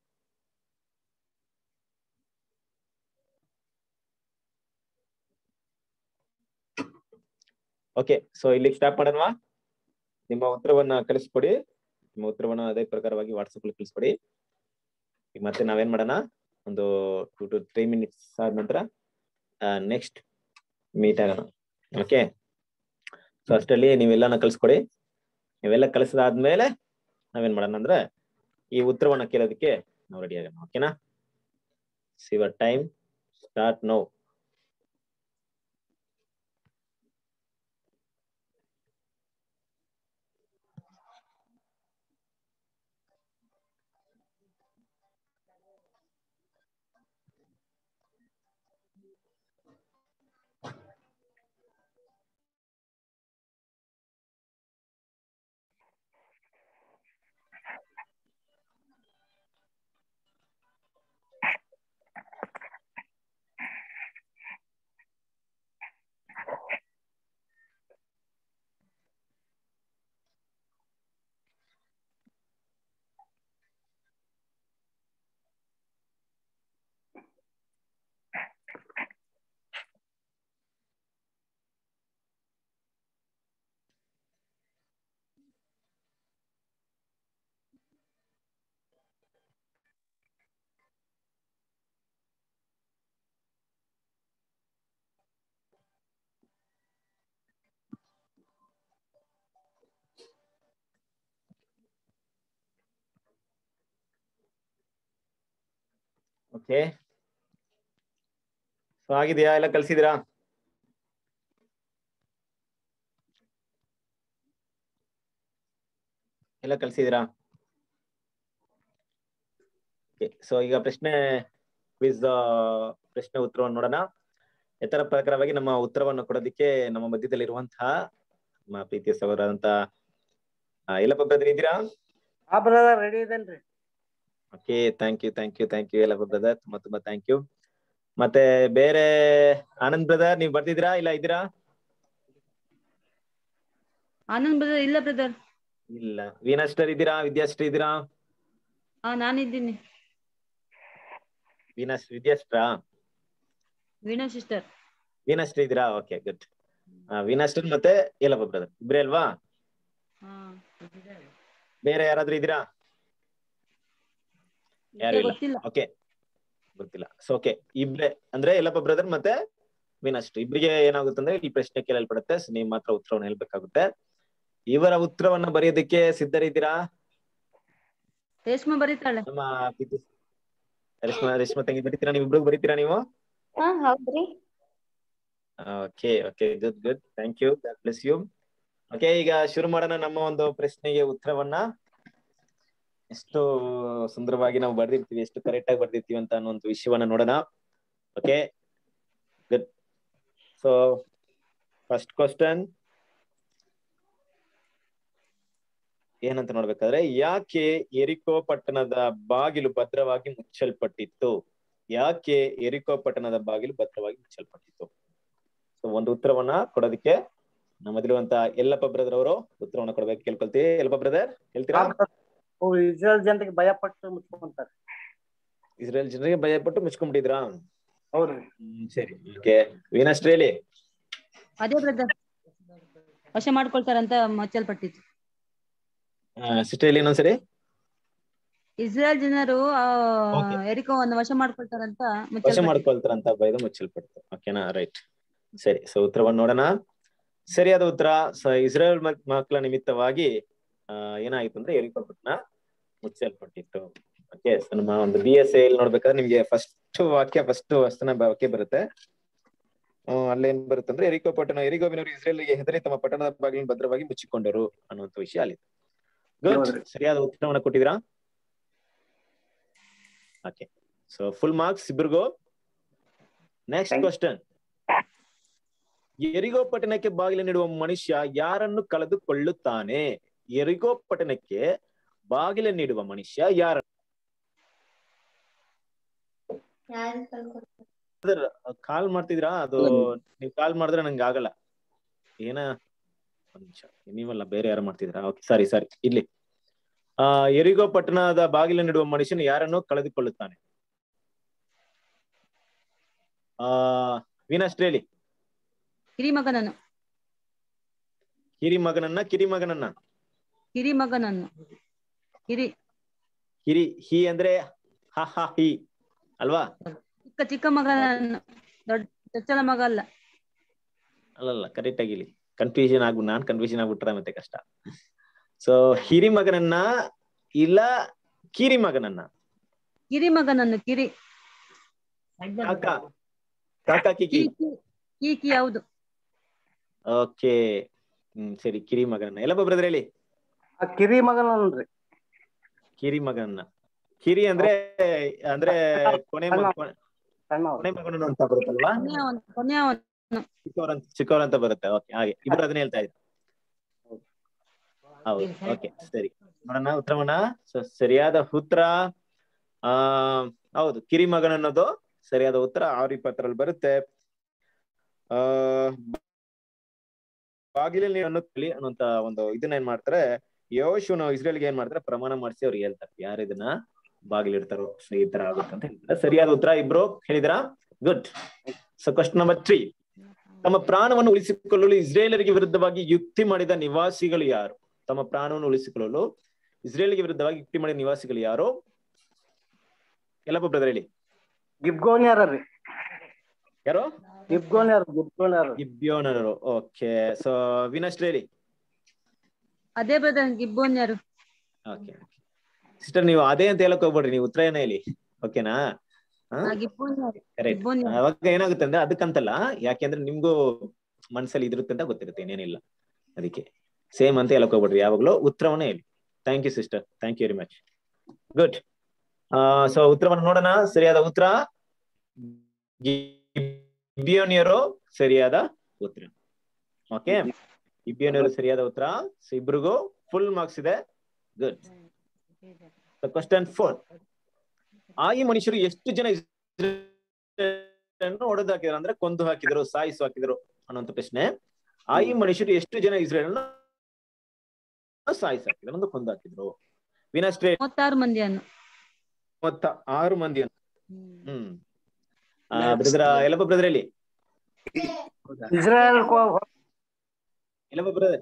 ಓಕೆ ಸೊ ಇಲ್ಲಿ ಸ್ಟಾಪ್ ಮಾಡೋಣವಾ ನಿಮ್ಮ ಉತ್ತರವನ್ನ ಕಳಿಸ್ಕೊಡಿ ನಿಮ್ಮ ಉತ್ತರವನ್ನ ಅದೇ ಪ್ರಕಾರವಾಗಿ ವಾಟ್ಸಪ್ ಅಲ್ಲಿ ಕಳಿಸ್ಕೊಡಿ ಈಗ ಮತ್ತೆ ನಾವೇನ್ ಮಾಡೋಣ ಒಂದು ಟೂ ಟು ತ್ರೀ ಮಿನಿಟ್ಸ್ ಆದ ನಂತರ ನೆಕ್ಸ್ಟ್ ಮೀಟ್ ಆಗೋಣ ಓಕೆ ಸೊ ಅಷ್ಟರಲ್ಲಿ ನೀವೆಲ್ಲನ ಕಳಿಸ್ಕೊಡಿ ನೀವೆಲ್ಲ ಕಳಿಸಿದಾದ್ಮೇಲೆ ನಾವೇನ್ ಮಾಡೋಣ ಅಂದ್ರೆ ಈ ಉತ್ತರವನ್ನ ಕೇಳೋದಕ್ಕೆ ನಾವು ರೆಡಿ ಆಗೋಣ ಓಕೆನಾ ಸಿವರ್ time start now okay so ಆಗಿದೆಯಾ ಎಲ್ಲ ಕಳ್ಸಿದಿರಾ ಎಲ್ಲ ಕಳ್ಸಿದಿರಾ ಸೊ ಈಗ ಪ್ರಶ್ನೆ ಕ್ವಿಸ್ ಪ್ರಶ್ನೆ ಉತ್ತರವನ್ನು ನೋಡೋಣ ಎತ್ತರ ಪ್ರಕಾರವಾಗಿ ನಮ್ಮ ಉತ್ತರವನ್ನು ಕೊಡೋದಕ್ಕೆ ನಮ್ಮ ಮಧ್ಯದಲ್ಲಿರುವಂತಹ ನಮ್ಮ ಪ್ರೀತಿಯ ಸಹೋದರಂತ ಎಲ್ಲಪ್ಪ ಬ್ರದರ್ ಇದ್ದೀರಾ ಹಾ ಬ್ರದರ್ ರೆಡಿ ಇದೇನ್ರಿ okay thank you thank you thank you Yellappa brother ತುಂಬಾ ತುಂಬಾ ಥ್ಯಾಂಕ್ ಯು ಮತ್ತೆ ಬೇರೆ ಆನಂದ್ ಬ್ರದರ್ ನೀವ್ ಬರ್ತಿದ್ದೀರಾ ಇಲ್ಲ ಇದ್ದೀರಾ ಆನಂದ್ ಬ್ರದರ್ ಇಲ್ಲ ಬ್ರದರ್ ಇಲ್ಲ ವೀನಸ್ಟರ್ ಇದ್ದೀರಾ ವಿದ್ಯಾಶ್ರೀ ಇದ್ದೀರಾ ಹಾ ನಾನಿದ್ದೀನಿ ವೀನಸ್ ವಿದ್ಯಾಶ್ರಾ ವೀಣಾ ಸಿಸ್ಟರ್ ವೀನಸ್ಟರ್ ಇದ್ದೀರಾ ಓಕೆ ಗುಡ್ ವೀನಸ್ಟರ್ ಮತ್ತೆ ಯಲ್ಲಪ್ಪ ಬ್ರದರ್ ಇಬ್ರೇ ಅಲ್ವಾ ಹಾ ಬೇರೆ ಯಾರಾದ್ರೂ ಇದ್ದೀರಾ ಯಾರು ಇಲ್ಲ ಗೊತ್ತಿಲ್ಲ ಓಕೆ ಗೊತ್ತಿಲ್ಲ ಸೊ ಓಕೆ ಇಬ್ರೆ ಅಂದ್ರೆ ಯಲ್ಲಪ್ಪ ಬ್ರದರ್ ಮತ್ತೆ ವೀನಸ್ಟ್ ಇಬ್ರಿಗೆ ಏನಾಗುತ್ತೆ ಅಂದ್ರೆ ಈ ಪ್ರಶ್ನೆ ಕೇಳಲ್ಪಡುತ್ತೆ ಸೊ ನೀವು ಮಾತ್ರ ಉತ್ತರವನ್ನು ಹೇಳ್ಬೇಕಾಗುತ್ತೆ ಇವರ ಉತ್ತರವನ್ನ ಬರೆಯೋದಕ್ಕೆ ಸಿದ್ಧರಿದ್ದೀರಾ ರೇಷ್ಮಾ ಬರೀತಾಳೆ ನಮ್ಮ ಪ್ರೀತಿ- ರೇಷ್ಮಾ ರೇಷ್ಮಾ ತಂಗಿ ಬರೀತೀರಾ ನೀವು ಇಬ್ರು ಬರೀತೀರಾ ನೀವು ಹಾ ಹೌದ್ರಿ okay okay good good thank you bless you okay ಈಗ ಶುರು ಮಾಡೋಣ ನಮ್ಮ ಒಂದು ಪ್ರಶ್ನೆಗೆ ಉತ್ತರವನ್ನ ಎಷ್ಟು ಸುಂದರವಾಗಿ ನಾವು ಬರ್ದಿರ್ತೀವಿ ಎಷ್ಟು ಕರೆಕ್ಟ್ ಆಗಿ ಬರ್ದಿರ್ತೀವಿ ಅಂತ ಅನ್ನೋ ಒಂದು ವಿಷಯವನ್ನ ನೋಡೋಣ okay good so first question ಏನಂತ ನೋಡ್ಬೇಕಾದ್ರೆ ಯಾಕೆ ಎರಿಕೋ ಪಟ್ಟಣದ ಬಾಗಿಲು ಭದ್ರವಾಗಿ ಮುಚ್ಚಲ್ಪಟ್ಟಿತ್ತು ಯಾಕೆ ಎರಿಕೋ ಪಟ್ಟಣದ ಬಾಗಿಲು ಭದ್ರವಾಗಿ ಮುಚ್ಚಲ್ಪಟ್ಟಿತ್ತು ಸೊ ಒಂದು ಉತ್ತರವನ್ನ ಕೊಡೋದಕ್ಕೆ ನಮ್ಮದಿರುವಂತ ಯಲ್ಲಪ್ಪ ಬ್ರದರ್ ಅವರು ಉತ್ತರವನ್ನ ಕೊಡ್ಬೇಕು ಕೇಳ್ಕೊಳ್ತೀವಿ ಯಲ್ಲಪ್ಪ ಬ್ರದರ್ ಹೇಳ್ತೀರಾ ಇಸ್ರೇಲ್ ಜನರಿಗೆ ಭಯಪಟ್ಟು ಮುಚ್ಕೊಂತಾರೆ ಇಸ್ರೇಲ್ ಜನರಿಗೆ ಭಯಪಟ್ಟು ಮುಚ್ಕೊಂಡ್ಬಿಟ್ಟಿದ್ರಾ ಹೌದ್ರಿ ಹ್ಮ್, ಸರಿ ಓಕೆ ವೀನಸ್ಟ್ ಹೇಳಿ ಅದೇ ಬ್ರದರ್ ವಶ ಮಾಡ್ಕೊಳ್ತಾರಂತ ಮಚ್ಚಲ್ಪಟ್ಟಿತ್ತು ಸಿಸ್ಟರ್ ಹೇಳಿ ಇನ್ನೊಂದ್ಸರಿ ಇಸ್ರೇಲ್ ಜನರು ಆ, Okay. ಎರಿಕೋವನ್ನು ವಶ ಮಾಡ್ಕೊಳ್ತಾರಂತ ವಶ ಮುಚ್ಚಲ್ಪಟ್ಟಿತ್ತು. ಮಾಡ್ಕೊಳ್ತಾರಂತ ಬೈದು ಮುಚ್ಚಲ್ಪಡ್ತು ಓಕೆನಾ ರೈಟ್ ಸರಿ ಸೊ ಉತ್ತರವನ್ನು ನೋಡೋಣ ಸರಿಯಾದ ಉತ್ತರ ಸೊ ಇಸ್ರೇಲ್ ಮಕ್- ಮಕ್ಕಳ ನಿಮಿತ್ತವಾಗಿ ಆ, ಏನಾಯ್ತು ಅಂದ್ರೆ ಎರಿಕೋ ಪಟ್ಟಣ ಮುಚ್ಚಲ್ಪಟ್ಟಿತ್ತು ಓಕೆ ಸೊ ನಮ್ಮ ಒಂದು ಬಿ ಎಸ್ ಎಲ್ ನೋಡ್ಬೇಕಾದ್ರೆ ನಿಮ್ಗೆ ಫಸ್ಟ್ ವಾಕ್ಯ ಫಸ್ಟ್ ವಸ್ತನ ವಾಕ್ಯ ಬರುತ್ತೆ ಹ್ಮ್, ಅಲ್ಲೇನ್ ಬರುತ್ತೆ ಅಂದ್ರೆ ಎರಿಕೋ ಪಟ್ಟಣ ಎರಿಗೋಬಿನವರು ಇಸ್ರೇಲ್ಗೆ ಹೆದರಿ ತಮ್ಮ ಪಟ್ಟಣದ ಬಾಗಿಲಿನ ಭದ್ರವಾಗಿ ಮುಚ್ಚಿಕೊಂಡರು ಅನ್ನುವಂತ ವಿಷಯ ಅಲ್ಲಿ ಗುಡ್ ಹೌದ್ರಿ. ಸರಿಯಾದ ಉತ್ತರವನ್ನ ಕೊಟ್ಟಿದ್ದೀರಾ ಓಕೆ ಸೊ ಫುಲ್ ಮಾರ್ಕ್ಸ್ ಇಬ್ರಿಗೂ ನೆಕ್ಸ್ಟ್ Thank you. ಕ್ವಶನ್ ಎರಿಗೋ ಪಟ್ಟಣಕ್ಕೆ ಬಾಗಿಲು ನೀಡುವ ಮನುಷ್ಯ ಯಾರನ್ನು ಕಳೆದುಕೊಳ್ಳುತ್ತಾನೆ ಎರಿಗೋ ಪಟ್ಟಣಕ್ಕೆ ಬಾಗಿಲು ನೀಡುವ ಮನುಷ್ಯ ಯಾರ ಕಾಲ್ ಮಾಡ್ತಿದ್ರಾ ಅದು ನೀವ್ ಕಾಲ್ ಮಾಡಿದ್ರೆ ನಂಗೆ ಆಗಲ್ಲ ಏನ ಒಂದ್ ನಿಮಿಷ ನೀವಲ್ಲ ಬೇರೆ ಯಾರು ಮಾಡ್ತಿದ್ರಾ ಓಕೆ ಸಾರಿ ಸಾರಿ ಇಲ್ಲಿ ಆ ಎರಿಗೋ ಪಟ್ಟಣದ ಬಾಗಿಲು ನೀಡುವ ಮನುಷ್ಯನು ಯಾರನ್ನು ಕಳೆದುಕೊಳ್ಳುತ್ತಾನೆ ಆ ವೀನಸ್ಟ್ ಹೇಳಿ ಹಿರಿ ಮಗನನ್ನು ಹಿರಿ ಮಗನನ್ನ ಕಿರಿ ಮಗನನ್ನ ಹಿರಿ ಮಗನನ್ನು ಹಿರಿ ಹಿರಿ ಹಿ ಅಂದ್ರೆ ಹ ಹ ಹಿ ಅಲ್ವಾ ಚಿಕ್ಕ ಚಿಕ್ಕ ಮಗನನ್ನು ದೊಡ್ಡ ಚೊಚ್ಚಲ ಮಗ ಅಲ್ಲ ಅಲ್ಲಲ್ಲ ಕರೆಕ್ಟ್ ಆಗಿ ಇಲ್ಲಿ ಕನ್ಫ್ಯೂಷನ್ ಆಗ್ಬು ನಾನ್ ಕನ್ಫ್ಯೂಷನ್ ಆಗ್ಬಿಟ್ರೆ ಮತ್ತೆ ಕಷ್ಟ ಸೊ ಹಿರಿ ಮಗನನ್ನ ಇಲ್ಲ ಕಿರಿ ಮಗನನ್ನ ಕಿರಿ ಮಗನನ್ನು ಕಿರಿ ಕಾಕ ಕಾಕ ಕಿಕಿ ಕಿ ಕಿ- ಕಿ ಕಿ ಹೌದು ಓಕೆ ಹ್ಮ್ ಸರಿ ಕಿರಿ ಮಗನನ್ನ ಎಲ್ಲ ಬ್ರದರ್ ಹೇಳಿ ಆ ಕಿರಿ ಮಗನನ್ರಿ ಕಿರಿ ಮಗನನ್ನ ಕಿರಿ ಅಂದ್ರೆ ಅಂದ್ರೆ ಕೊನೆ ಮಗ ಸಣ್ಣವ್ರು ಕೊನೆ ಮಗನನ್ನು ಅಂತ ಬರುತ್ತಲ್ವಾ ಕೊನೆಯವನು ಕೊನೆಯವನು ಚಿಕ್ಕವ್ರ ಅಂತ ಚಿಕ್ಕವ್ರ ಅಂತ ಬರುತ್ತೆ ಓಕೆ ಹಾಗೆ ಇಬ್ರು ಅದನ್ನ ಹೇಳ್ತಾ ಇದ್ರು ಹೌದು ಓಕೆ ಸರಿ ನೋಡೋಣ ಉತ್ತರವನ್ನ ಸೊ ಸರಿಯಾದ ಉತ್ತರ ಆ ಹೌದು ಕಿರಿ ಮಗನ್ ಅನ್ನೋದು ಸರಿಯಾದ ಉತ್ತರ ಆರು ಇಪ್ಪತ್ತರಲ್ಲಿ ಬರುತ್ತೆ ಆ ಬಾಗಿಲಲ್ಲಿ ನೀರನ್ನು ತಿಳಿ ಅನ್ನುವಂತ ಒಂದು ಇದನ್ನ ಏನ್ ಮಾಡ್ತಾರೆ ಯೋಶುನು ಇಸ್ರೇಲ್ಗೆ ಏನ್ ಮಾಡ್ತಾರೆ ಪ್ರಮಾಣ ಮಾಡಿಸಿ ಅವ್ರಿಗೆ ಹೇಳ್ತಾರೆ ಯಾರು ಇದನ್ನ ಬಾಗಿಲಿಡ್ತಾರೋ ಸೊ ಈ ತರ ಆಗುತ್ತೆ ಅಂತ ಹೇಳ್ತಾರೆ ಸರಿಯಾದ ಉತ್ತರ ಇಬ್ರು ಹೇಳಿದ್ರಾ good so question number three ತಮ್ಮ ಪ್ರಾಣವನ್ನು ಉಳಿಸಿಕೊಳ್ಳಲು ಇಸ್ರೇಲರಿಗೆ ವಿರುದ್ಧವಾಗಿ ಯುಕ್ತಿ ಮಾಡಿದ ನಿವಾಸಿಗಳು ಯಾರು ತಮ್ಮ ಪ್ರಾಣವನ್ನು ಉಳಿಸಿಕೊಳ್ಳಲು ಇಸ್ರೇಲ್ಗೆ ವಿರುದ್ಧವಾಗಿ ಯುಕ್ತಿ ಮಾಡಿದ ನಿವಾಸಿಗಳು ಯಾರು ಎಲ್ಲಪ್ಪ ಬ್ರದರ್ ಹೇಳಿ ಗಿಬ್ಗೋನ್ಯಾರ ರೀ ಯಾರು ಗಿಬ್ಗೋನ್ಯಾರ ಗಿಬ್ಗೋನ್ಯಾರ ಇಬ್ಯೋನರು ಓಕೆ ಸೊ ವಿನಸ್ಟ್ ಹೇಳಿ ಅದೇ ಬ್ರದರ್ ಗಿಬ್ಬೋನ್ಯರು ಓಕೆ ಸಿಸ್ಟರ್ ನೀವು ಅದೇ ಅಂತ ಹೇಳಕ್ ಹೋಗ್ಬೇಡ್ರಿ ನೀವು ಉತ್ತರ ಏನ ಹೇಳಿ ಓಕೆನಾ ಆ ಗಿಬ್ಬೋನ್ಯರು ಕರೆಕ್ಟ್ ಗಿಬ್ಬೋನ್ಯರು ಅವಾಗ ಏನಾಗುತ್ತೆ ಅಂದ್ರೆ ಅದಕ್ಕಂತಲ್ಲ ಯಾಕೆಂದ್ರೆ ನಿಮ್ಗೂ ಮನ್ಸಲ್ಲಿ ಇದಿರುತ್ತೆ ಅಂತ ಗೊತ್ತಿರುತ್ತೆ ಏನೇನಿಲ್ಲ ಅದಕ್ಕೆ ಸೇಮ್ ಅಂತ ಹೇಳಕ್ ಹೋಗ್ಬೇಡ್ರಿ ಯಾವಾಗ್ಲೂ ಉತ್ತರವನ್ನ ಹೇಳಿ thank you sister thank you very much good so ಉತ್ತರವನ್ನು ನೋಡೋಣ ಸರಿಯಾದ ಉತ್ತರ ಇಬ್ಬಿಯೋನಿಯರು ಸರಿಯಾದ ಉತ್ತರ ಓಕೆ ಇಬ್ಬಿಯೋನಿಯರು ಸರಿಯಾದ ಉತ್ತರ ಸೊ ಇಬ್ರಿಗೂ ಫುಲ್ ಮಾರ್ಕ್ಸ್ ಇದೆ ಗುಡ್ ಕ್ವಶನ್ ಫೋರ್ ಆ ಈ ಮನುಷ್ಯರು ಎಷ್ಟು ಜನ ಇಸ್ರೇಲ್ ಹೊಡೆದು ಹಾಕಿದ್ರು ಅಂದ್ರೆ ಕೊಂದು ಹಾಕಿದ್ರು ಸಾಯಿಸು ಹಾಕಿದ್ರು ಅನ್ನುವಂತ ಪ್ರಶ್ನೆ ಆ ಈ ಮನುಷ್ಯರು ಎಷ್ಟು ಜನ ಇಸ್ರೇಲ್ ಸಾಯಿಸಿ ಹಾಕಿದ್ರು ಒಂದು ಕೊಂದು ಹಾಕಿದ್ರು ವಿನಸ್ಟ್ರೇಲ್ ಮೂವತ್ತಾರು ಮಂದಿಯನ್ನು ಮೊತ್ತ ಆರು ಮಂದಿ ಹ್ಮ್ ಬ್ರದರ್ ಎಲ್ಲಪ್ಪ ಬ್ರದರ್ ಹೇಳಿ ಇಸ್ರೇಲ್ ಎಲ್ಲಪ್ಪ ಬ್ರದರ್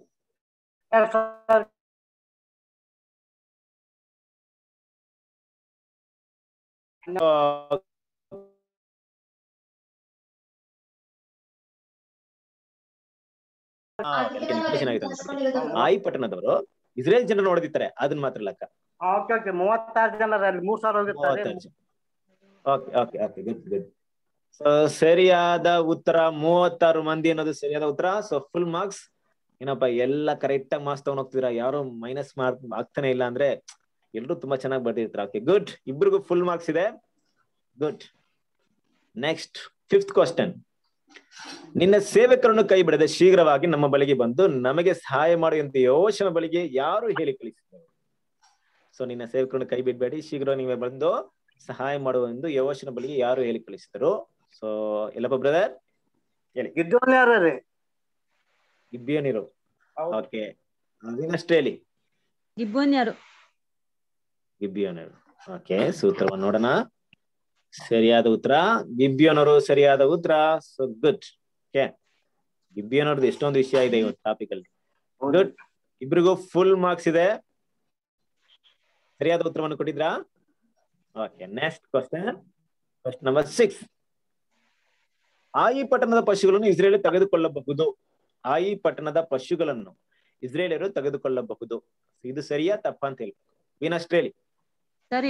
ಆಯಿ ಪಟ್ಟಣದವರು ಇಸ್ರೇಲ್ ಜನರು ನೋಡಿರ್ತಾರೆ ಅದನ್ನ ಮಾತ್ರ ಲೆಕ್ಕ ಓಕೆ ಓಕೆ ಮೂವತ್ತಾರು ಜನ ಅಲ್ಲಿ ಮೂರ್ ಸಾವಿರ ಹೋಗಿರ್ತಾರೆ okay okay okay good good so ಸರಿಯಾದ ಉತ್ತರ ಮೂವತ್ತಾರು ಮಂದಿ ಅನ್ನೋದು ಸರಿಯಾದ ಉತ್ತರ ಸೊ ಫುಲ್ ಮಾರ್ಕ್ಸ್ ಏನಪ್ಪ ಎಲ್ಲ ಕರೆಕ್ಟ್ ಆಗಿ ಮಾರ್ಕ್ಸ್ ತಗೊಂಡ್ ಹೋಗ್ತಿದ್ರ ಯಾರು ಮೈನಸ್ ಮಾರ್ಕ್ ಆಗ್ತಾನೆ ಇಲ್ಲ ಅಂದ್ರೆ ಎಲ್ರು ತುಂಬಾ ಚೆನ್ನಾಗಿ ಬರ್ದಿರ್ತಾರ ಓಕೆ ಗುಡ್ ಇಬ್ರಿಗೂ ಫುಲ್ ಮಾರ್ಕ್ಸ್ ಇದೆ ಗುಡ್ ನೆಕ್ಸ್ಟ್ ಫಿಫ್ತ್ ಕ್ವಶನ್ ನಿನ್ನ ಸೇವಕರನ್ನು ಕೈ ಬಿಡದೆ ಶೀಘ್ರವಾಗಿ ನಮ್ಮ ಬಳಿಗೆ ಬಂದು ನಮಗೆ ಸಹಾಯ ಮಾಡುವಂತ ಯೋಶನ ಬಳಿಗೆ ಯಾರು ಹೇಳಿ ಕಳಿಸಿದರು ಸೊ ನಿನ್ನ ಸೇವಕರನ್ನು ಕೈ ಬಿಡಬೇಡಿ ಶೀಘ್ರ ನೀವೇ ಬಂದು ಸಹಾಯ ಮಾಡುವ ಎಂದು ಯೋಶನ ಬಳಿಗೆ ಯಾರು ಹೇಳಿ ಕಳಿಸಿದರು ಸೊ ಎಲ್ಲಪ್ಪ ಬ್ರದರ್ ಹೇಳಿ ಗಿದ್ದೋನ್ ಯಾರು ರೀ ಇಬ್ಬಿಯನಿರು ಹೌದು. ಓಕೆ ಅದನ್ನಷ್ಟೇ ಹೇಳಿ ಗಿಬ್ಬೋನ್ಯರು ಗಿಬ್ಬಿಯೋನರು ಓಕೆ ಸೂತ್ರವನ್ನು ನೋಡೋಣ ಸರಿಯಾದ ಉತ್ತರ ಗಿಬ್ಬಿಯೋನರು ಸರಿಯಾದ ಉತ್ತರ ಸೊ ಗುಡ್ ಓಕೆ ಗಿಬ್ಬಿಯೋನವ್ರದ್ದು ಎಷ್ಟೊಂದು ವಿಷಯ ಇದೆ ಇವತ್ತು ಟಾಪಿಕ್ ಅಲ್ಲಿ ಗುಡ್ ಇಬ್ರಿಗೂ ಫುಲ್ ಮಾರ್ಕ್ಸ್ ಇದೆ ಸರಿಯಾದ ಉತ್ತರವನ್ನು ಕೊಟ್ಟಿದ್ರಾ okay next question question number six Ai ಪಟ್ಟಣದ ಪಶುಗಳನ್ನು ಇಸ್ರೇಲ್ ತೆಗೆದುಕೊಳ್ಳಬಹುದು ಆಯಿ ಪಟ್ಟಣದ ಪಶುಗಳನ್ನು ಇಸ್ರೇಲಿಯರು ತೆಗೆದುಕೊಳ್ಳಬಹುದು ಇದು ಸರಿಯಾ ತಪ್ಪಾ ಅಂತ ಹೇಳಿ ವೀನಷ್ಟೇ ಹೇಳಿ ಸರಿ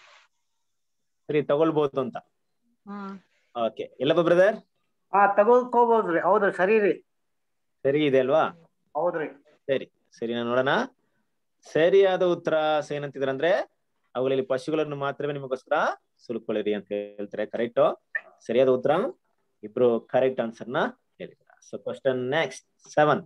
ಸರಿ ತಗೊಳ್ಬಹುದು ಅಂತ ಹಾ ಓಕೆ ಎಲ್ಲಪ್ಪ ಬ್ರದರ್ ಹಾ ತಗೋಕೋಬಹುದ್ರಿ ಹೌದ್ರಿ ಸರಿ ರೀ ಸರಿ ಇದೆ ಅಲ್ವಾ ಹೌದ್ರಿ ಸರಿ ಸರಿ ನಾನು ನೋಡೋಣ ಸರಿಯಾದ ಉತ್ತರ ಸ ಏನಂತಿದ್ರ ಅಂದ್ರೆ ಅವುಗಳಲ್ಲಿ ಪಶುಗಳನ್ನು ಮಾತ್ರವೇ ನಿಮಗೋಸ್ಕರ ಸುಲ್ಕೊಳ್ಳಿರಿ ಅಂತ ಹೇಳ್ತಾರೆ ಕರೆಕ್ಟ್ ಸರಿಯಾದ ಉತ್ತರ ಇಬ್ರು ಕರೆಕ್ಟ್ ಆನ್ಸರ್ ನ ಹೇಳಿದ್ರ ಸೊ ಕ್ವಶನ್ ನೆಕ್ಸ್ಟ್ ಸೆವೆನ್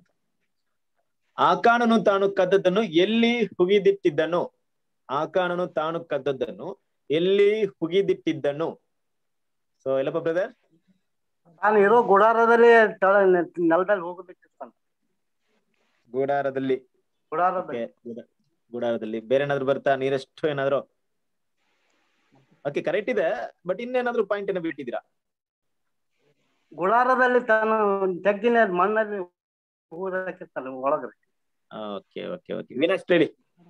ಆಕಾಣನು ತಾನು ಕದ್ದದ್ದನ್ನು ಎಲ್ಲಿ ಹುಗಿದಿಟ್ಟಿದ್ದನು ಆಕಾಣನು ತಾನು ಕದ್ದದ್ದನ್ನು ಎಲ್ಲಿ ಹುಗಿದಿಟ್ಟಿದ್ದನು ಸೊ ಎಲ್ಲಪ್ಪ ಬ್ರದರ್ ನಾನು ಇರೋ ಗುಡಾರದಲ್ಲಿ ತಳ ನೆಲದಲ್ಲಿ ಹೋಗ್ಬೇಕಿರ್ತಾನೆ ಗೂಡಾರದಲ್ಲಿ ಗುಡಾರದಲ್ಲಿ Okay, ಗುಡ- ಗುಡಾರದಲ್ಲಿ ಬೇರೆ ಏನಾದ್ರು ಬರ್ತಾ ನೀರಷ್ಟು ಏನಾದ್ರು ಓಕೆ ಕರೆಕ್ಟ್ ಇದೆ ಬಟ್ ಇನ್ನೇನಾದ್ರು ಪಾಯಿಂಟ್ ಏನೋ ಬಿಟ್ಟಿದ್ದೀರಾ ಗುಡಾರದಲ್ಲಿ ತಾನು ಜಗ್ಗಿನ ಮಣ್ಣಲ್ಲಿ ಹೋಗಕ್ಕಿರ್ತಾನೆ ಒಳಗ್ರಿ ಓಕೆ ಓಕೆ ಓಕೆ ವಿನಸ್ಟ್ ಹೇಳಿ